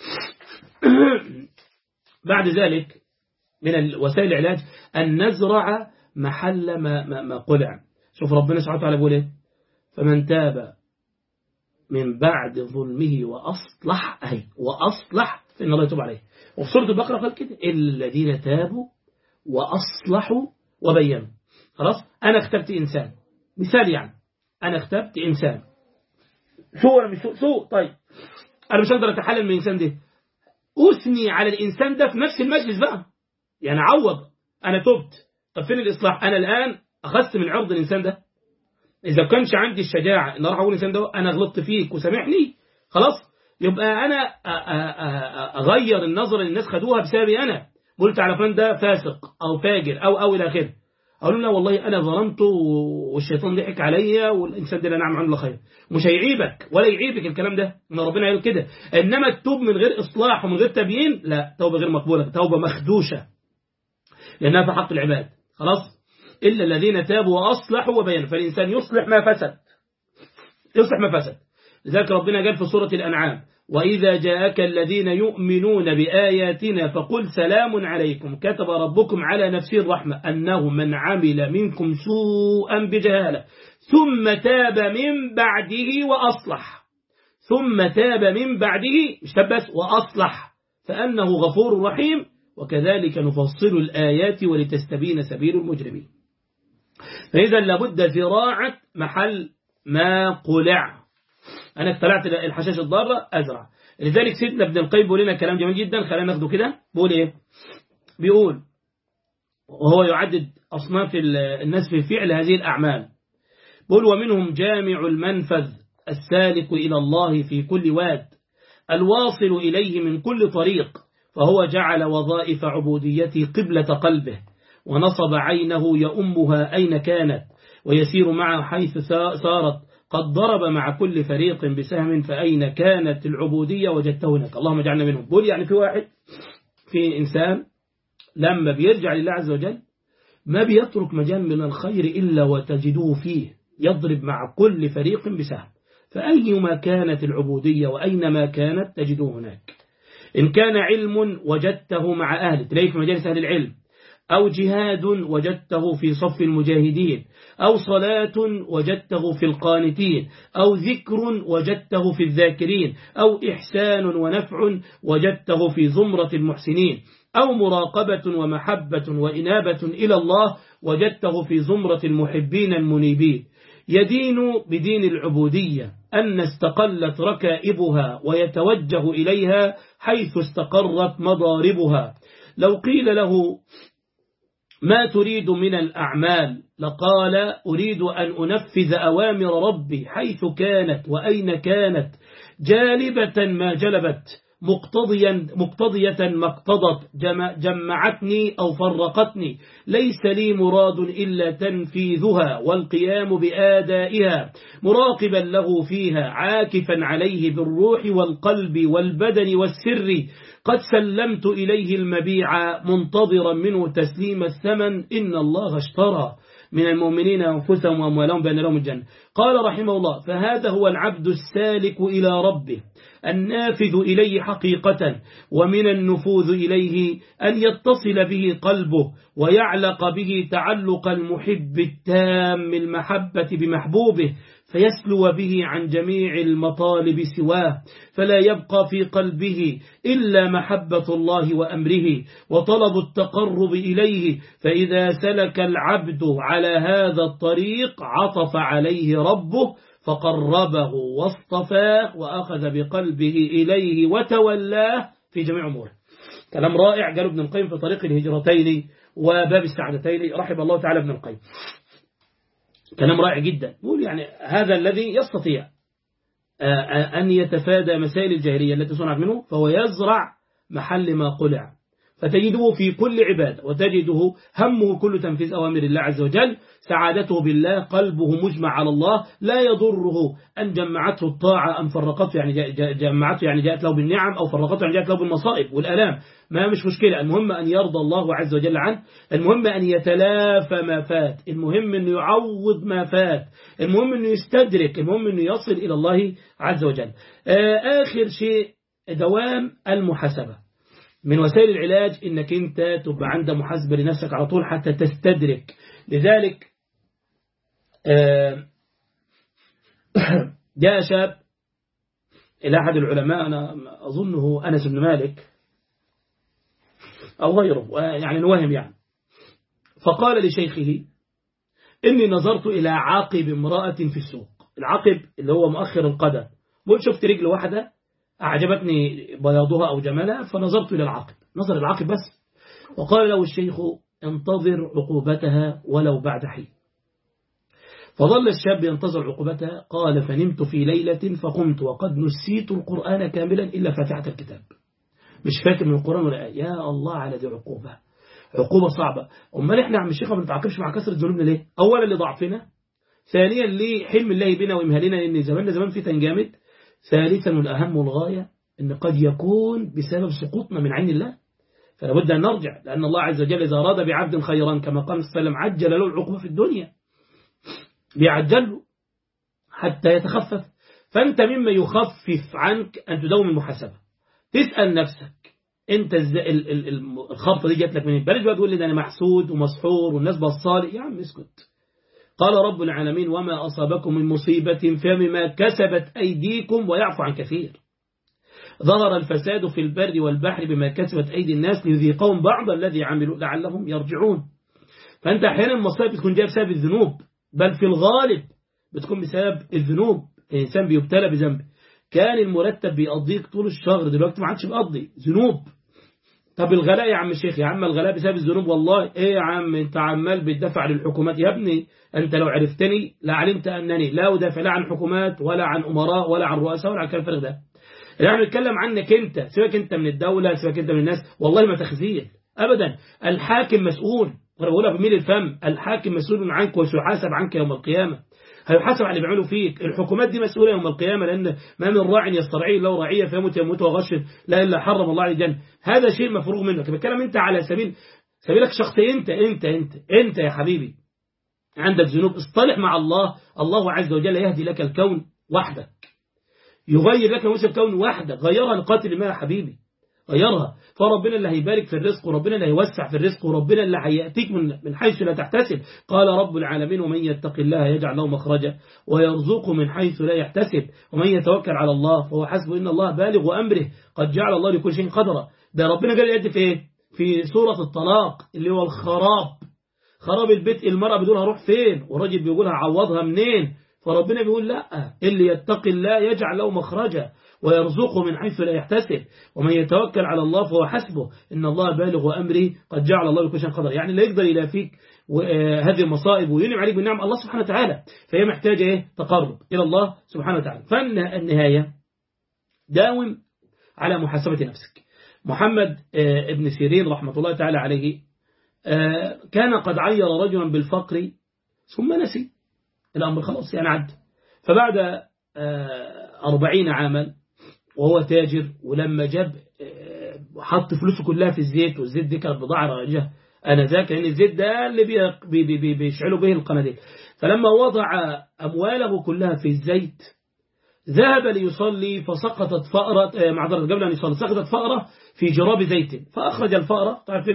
بعد ذلك من وسائل العلاج أن نزرع محل ما, ما, ما قلع شوف ربنا سبحانه وتعالى بيقول ايه فمن تاب من بعد ظلمه وأصلح أي وأصلح فإن الله يتوب عليه وفي سورة البقرة قال كده إلا الذين تابوا وأصلحوا وبينوا خلاص أنا اخترت إنسان مثال يعني أنا اخترت إنسان سوء ولا مش سوء سوء طيب أنا مش هقدر أتحلل من الإنسان ده أثني على الإنسان ده في نفس المجلس بقى يعني عوض أنا تبت طب فين الإصلاح أنا الآن أخذت من عرض الإنسان ده إذا كانش عندي الشجاعة إن أروح أقول الإنسان ده أنا غلطت فيك وسامحني خلاص يبقى أنا أغير النظرة اللي الناس خدوها بسببي أنا قلت على فلان ده فاسق أو فاجر أو أو إلى آخره أقول له والله أنا ظلمته والشيطان ضحك عليا والإنسان ده لا نعم عنه خير مش هيعيبك ولا يعيبك الكلام ده إن ربنا قال كده إنما التوب من غير إصلاح ومن غير تبيين لا توبة غير مقبولة توبة مخدوشة لأنها في حق العباد خلاص إلا الذين تابوا وأصلحوا وبينوا فالإنسان يصلح ما فسد يصلح ما فسد لذلك ربنا قال في سورة الأنعام وإذا جاءك الذين يؤمنون بآياتنا فقل سلام عليكم كتب ربكم على نفسه الرحمة أنه من عمل منكم سوءا بجهالة ثم تاب من بعده وأصلح ثم تاب من بعده مش بس وأصلح فأنه غفور رحيم وكذلك نفصل الآيات ولتستبين سبيل المجرمين فإذا لابد زراعة محل ما قلع أنا اقتلعت الحشاش الضارة أزرع لذلك سيدنا ابن القيم بيقول لنا كلام جميل جدا خلينا ناخده كده بيقول إيه بيقول وهو يعدد أصناف الناس في فعل هذه الأعمال بيقول ومنهم جامع المنفذ السالك إلى الله في كل واد الواصل إليه من كل طريق فهو جعل وظائف عبوديته قبلة قلبه ونصب عينه يؤمها أين كانت ويسير معها حيث سارت قد ضرب مع كل فريق بسهم فأين كانت العبودية وجدته هناك اللهم اجعلنا منهم بقول يعني في واحد في إنسان لما بيرجع لله عز وجل ما بيترك مجال من الخير إلا وتجدوه فيه يضرب مع كل فريق بسهم فأيما كانت العبودية وأينما كانت تجدوه هناك إن كان علم وجدته مع أهله تلاقيه في مجالس أهل العلم أو جهاد وجدته في صف المجاهدين أو صلاة وجدته في القانتين أو ذكر وجدته في الذاكرين أو إحسان ونفع وجدته في زمرة المحسنين أو مراقبة ومحبة وإنابة إلى الله وجدته في زمرة المحبين المنيبين يدين بدين العبودية أن استقلت ركائبها ويتوجه إليها حيث استقرت مضاربها لو قيل له ما تريد من الأعمال لقال أريد أن أنفذ أوامر ربي حيث كانت وأين كانت جالبة ما جلبت مقتضيا مقتضية ما اقتضت جمعتني أو فرقتني ليس لي مراد إلا تنفيذها والقيام بآدائها مراقبا له فيها عاكفا عليه بالروح والقلب والبدن والسر قد سلمت إليه المبيع منتظرا منه تسليم الثمن إن الله اشترى من المؤمنين أنفسهم وأموالهم بأن لهم الجنة قال رحمه الله فهذا هو العبد السالك إلى ربه النافذ إليه حقيقة ومن النفوذ إليه أن يتصل به قلبه ويعلق به تعلق المحب التام المحبة بمحبوبه فيسلو به عن جميع المطالب سواه فلا يبقى في قلبه إلا محبة الله وأمره وطلب التقرب إليه فإذا سلك العبد على هذا الطريق عطف عليه ربه فقربه واصطفاه وأخذ بقلبه إليه وتولاه في جميع أموره كلام رائع قال ابن القيم في طريق الهجرتين وباب السعادتين رحم الله تعالى ابن القيم كلام رائع جدا يقول يعني هذا الذي يستطيع أن يتفادى مسائل الجاهلية التي صنعت منه فهو يزرع محل ما قلع فتجده في كل عبادة وتجده همه كل تنفيذ أوامر الله عز وجل سعادته بالله قلبه مجمع على الله لا يضره أن جمعته الطاعة أم فرقته يعني جمعته يعني جاءت له بالنعم أو فرقته يعني جاءت له بالمصائب والألام ما مش مشكلة المهم أن يرضى الله عز وجل عنه المهم أن يتلافى ما فات المهم أنه يعوض ما فات المهم أنه يستدرك المهم أنه يصل إلى الله عز وجل آخر شيء دوام المحاسبة من وسائل العلاج انك انت تبقى عند محاسبة لنفسك على طول حتى تستدرك لذلك جاء شاب إلى أحد العلماء أنا أظنه أنس بن مالك أو غيره يعني نوهم يعني فقال لشيخه إني نظرت إلى عاقب امرأة في السوق العاقب اللي هو مؤخر القدم قلت شفت رجل واحدة أعجبتني بياضها أو جمالها فنظرت إلى العاقب نظر العاقب بس وقال له الشيخ انتظر عقوبتها ولو بعد حين فظل الشاب ينتظر عقوبتها قال فنمت في ليلة فقمت وقد نسيت القرآن كاملا إلا فاتحة الكتاب مش فاكر من القرآن ولا يا الله على دي عقوبة عقوبة صعبة أمال إحنا عم الشيخ ما بنتعاقبش مع كثرة ذنوبنا ليه أولا لضعفنا ثانيا لحلم الله بنا وإمهالنا لأن زماننا زمان فتن جامد ثالثا والأهم والغاية أن قد يكون بسبب سقوطنا من عين الله فلا بد أن نرجع لأن الله عز وجل إذا أراد بعبد خيرا كما قال صلى الله عليه وسلم عجل له العقوبة في الدنيا بيعجله حتى يتخفف فأنت مما يخفف عنك أن تدوم المحاسبة تسأل نفسك انت الخبطة دي جات لك منين بلاش بقى تقول لي ده انا محسود ومسحور والناس بصالي يا عم اسكت قال رب العالمين وما أصابكم من مصيبة فمما كسبت أيديكم ويعفو عن كثير ظهر الفساد في البر والبحر بما كسبت أيدي الناس ليذيقهم بعض الذي عملوا لعلهم يرجعون فأنت أحيانا المصائب بتكون جايه بسبب الذنوب بل في الغالب بتكون بسبب الذنوب الإنسان بيبتلى بذنب كان المرتب بيقضيك طول الشهر دلوقتي ما عادش بيقضي ذنوب طب الغلاء يا عم الشيخ يا عم الغلاء بسبب الذنوب والله ايه يا عم انت عمال بتدفع للحكومات يا ابني انت لو عرفتني لعلمت انني لا ادافع لا عن حكومات ولا عن امراء ولا عن رؤساء ولا عن كلام الفرق ده اللي احنا بنتكلم عنك انت سيبك انت من الدولة سيبك انت من الناس والله ما تخزيل ابدا الحاكم مسؤول انا بقولها بميل الفم الحاكم مسؤول عنك وسيحاسب عنك يوم القيامة هيحاسب على اللي بيعملوا فيك الحكومات دي مسؤولة يوم القيامة لأن ما من راع يسترعي لو رعية فيموت يموت وغش لا إلا حرم الله عليه الجنة هذا شيء مفروغ منك بتكلم أنت على سبيل سبيلك شخصي أنت أنت أنت أنت يا حبيبي عندك ذنوب اصطلح مع الله الله عز وجل يهدي لك الكون وحدك يغير لك نفس الكون وحدك غيرها لقاتل ما يا حبيبي غيرها فربنا اللي هيبارك في الرزق وربنا اللي هيوسع في الرزق وربنا اللي هيأتيك من من حيث لا تحتسب قال رب العالمين ومن يتق الله يجعل له مخرجا ويرزقه من حيث لا يحتسب ومن يتوكل على الله فهو حسبه إن الله بالغ أمره قد جعل الله لكل شيء قدرا ده ربنا قال يد في ايه في سورة الطلاق اللي هو الخراب خراب البيت المرأة بدونها روح فين والراجل بيقولها عوضها منين فربنا بيقول لا اللي يتقي الله يجعل له مخرجا ويرزقه من حيث لا يحتسب ومن يتوكل على الله فهو حسبه إن الله بالغ أمره قد جعل الله لكل شيء قدر يعني لا يقدر يلافيك هذه المصائب وينعم عليك بالنعم الله سبحانه وتعالى فهي محتاجة إيه؟ تقرب إلى الله سبحانه وتعالى فالنهاية داوم على محاسبة نفسك محمد ابن سيرين رحمة الله تعالى عليه كان قد عير رجلا بالفقر ثم نسي الأمر خلاص يعني عد فبعد أربعين عاما وهو تاجر ولما جاب حط فلوسه كلها في الزيت والزيت دي كانت بضاعة راجة أنا ذاك لأن الزيت ده اللي بي بي بي بيشعلوا به القناديل فلما وضع أمواله كلها في الزيت ذهب ليصلي فسقطت فأرة معذرة قبل أن يصلي سقطت فأرة في جراب زيت فأخرج الفأرة تعرفين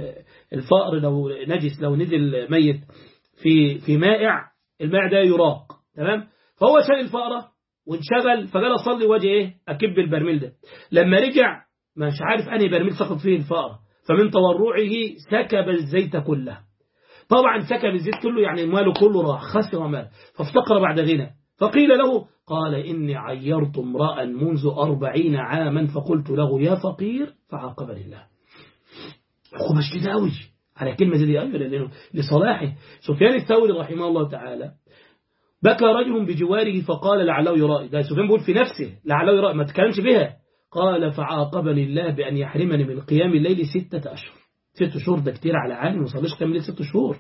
الفأر لو نجس لو نزل ميت في في مائع الماء ده يراق تمام فهو شال الفأرة وانشغل فقال أصلي وجه إيه أكب البرميل ده لما رجع مش عارف أنهي برميل سقط فيه الفأرة فمن تورعه سكب الزيت كله طبعا سكب الزيت كله يعني ماله كله راح خسر ماله فافتقر بعد غنى فقيل له قال إني عيرت امرأ منذ أربعين عاما فقلت له يا فقير فعاقبني الله عقوبة شديدة أوي على كلمة زي دي لصلاحه سفيان الثوري رحمه الله تعالى بكى رجل بجواره فقال لعله يرائي ده سفيان بيقول في نفسه لعله يرائي ما تكلمش بها قال فعاقبني الله بأن يحرمني من قيام الليل ستة أشهر ست شهور ده كتير على عالم ما صليش قيام الليل ست شهور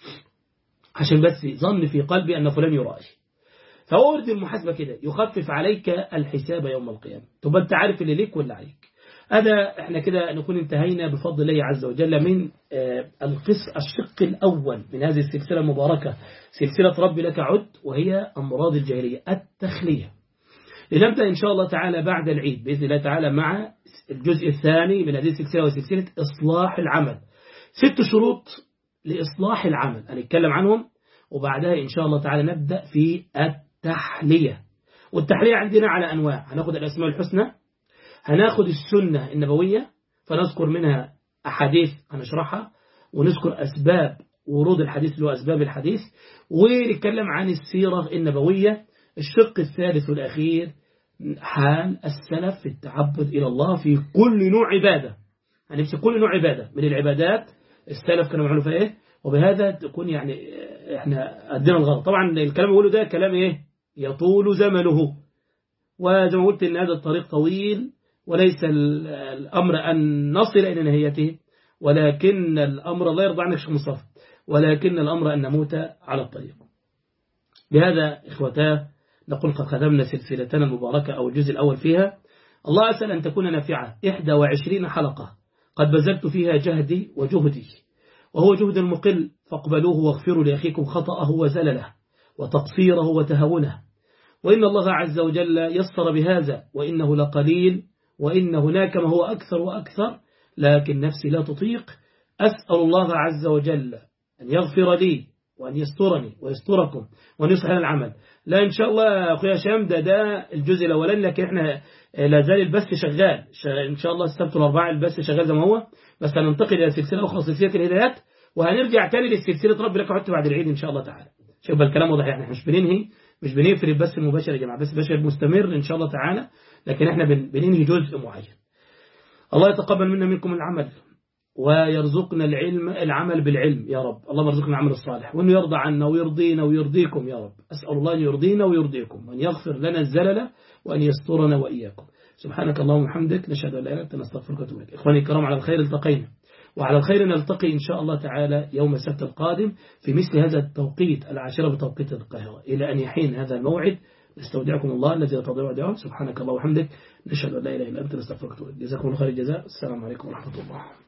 عشان بس ظن في قلبي أن فلان يرائي فهو ورد المحاسبة كده يخفف عليك الحساب يوم القيامة تبقى أنت عارف اللي ليك ولا عليك هذا احنا كده نكون انتهينا بفضل الله عز وجل من القص الشق الأول من هذه السلسلة المباركة سلسلة ربي لك عد وهي أمراض الجاهلية التخلية لنبدأ إن شاء الله تعالى بعد العيد بإذن الله تعالى مع الجزء الثاني من هذه السلسلة وسلسلة إصلاح العمل ست شروط لإصلاح العمل هنتكلم عنهم وبعدها إن شاء الله تعالى نبدأ في التحلية والتحلية عندنا على أنواع هناخد الأسماء الحسنى هناخد السنة النبوية فنذكر منها أحاديث هنشرحها ونذكر أسباب ورود الحديث اللي هو أسباب الحديث ونتكلم عن السيرة النبوية الشق الثالث والأخير حال السلف في التعبد إلى الله في كل نوع عبادة هنمسك كل نوع عبادة من العبادات السلف كانوا يعملوا فيها إيه وبهذا تكون يعني إحنا أدينا الغلط طبعا الكلام اللي ده كلام إيه يطول زمنه وزي ما قلت إن هذا الطريق طويل وليس الأمر أن نصل إلى نهايته ولكن الأمر الله يرضى عنك شيخ مصطفى ولكن الأمر أن نموت على الطريق بهذا إخوتاه نقول قد خدمنا سلسلتنا المباركة أو الجزء الأول فيها الله أسأل أن تكون نافعة 21 حلقة قد بذلت فيها جهدي وجهدي وهو جهد مقل فاقبلوه واغفروا لأخيكم خطأه وزلله وتقصيره وتهونه وإن الله عز وجل يسر بهذا وإنه لقليل وإن هناك ما هو أكثر وأكثر لكن نفسي لا تطيق أسأل الله عز وجل أن يغفر لي وأن يسترني ويستركم وأن يصلح لنا العمل لا إن شاء الله أخويا شام ده ده الجزء الأولاني لكن إحنا لا زال البث شغال إن شاء الله السبت والأربعاء البث شغال زي ما هو بس هننتقل إلى سلسلة أخرى سلسلة الهدايات وهنرجع تاني لسلسلة رب لك عدت بعد العيد إن شاء الله تعالى شوف الكلام واضح يعني مش بننهي مش بنقفل البث المباشر يا جماعة بس بشر مستمر إن شاء الله تعالى لكن إحنا بننهي جزء معين الله يتقبل منا منكم العمل ويرزقنا العلم العمل بالعلم يا رب اللهم ارزقنا العمل الصالح وانه يرضى عنا ويرضينا ويرضيكم يا رب أسأل الله أن يرضينا ويرضيكم وأن يغفر لنا الزلل وأن يسترنا وإياكم سبحانك اللهم وبحمدك نشهد أن لا إله إلا أنت نستغفرك ونتوب إليك إخواني الكرام على الخير التقينا وعلى الخير نلتقي إن شاء الله تعالى يوم السبت القادم في مثل هذا التوقيت العاشرة بتوقيت القاهرة إلى أن يحين هذا الموعد نستودعكم الله الذي لا تضيع ودائعه سبحانك الله وبحمدك نشهد أن لا إله إلا أنت نستغفرك ونتوب إليك جزاكم الله خير الجزاء السلام عليكم ورحمة الله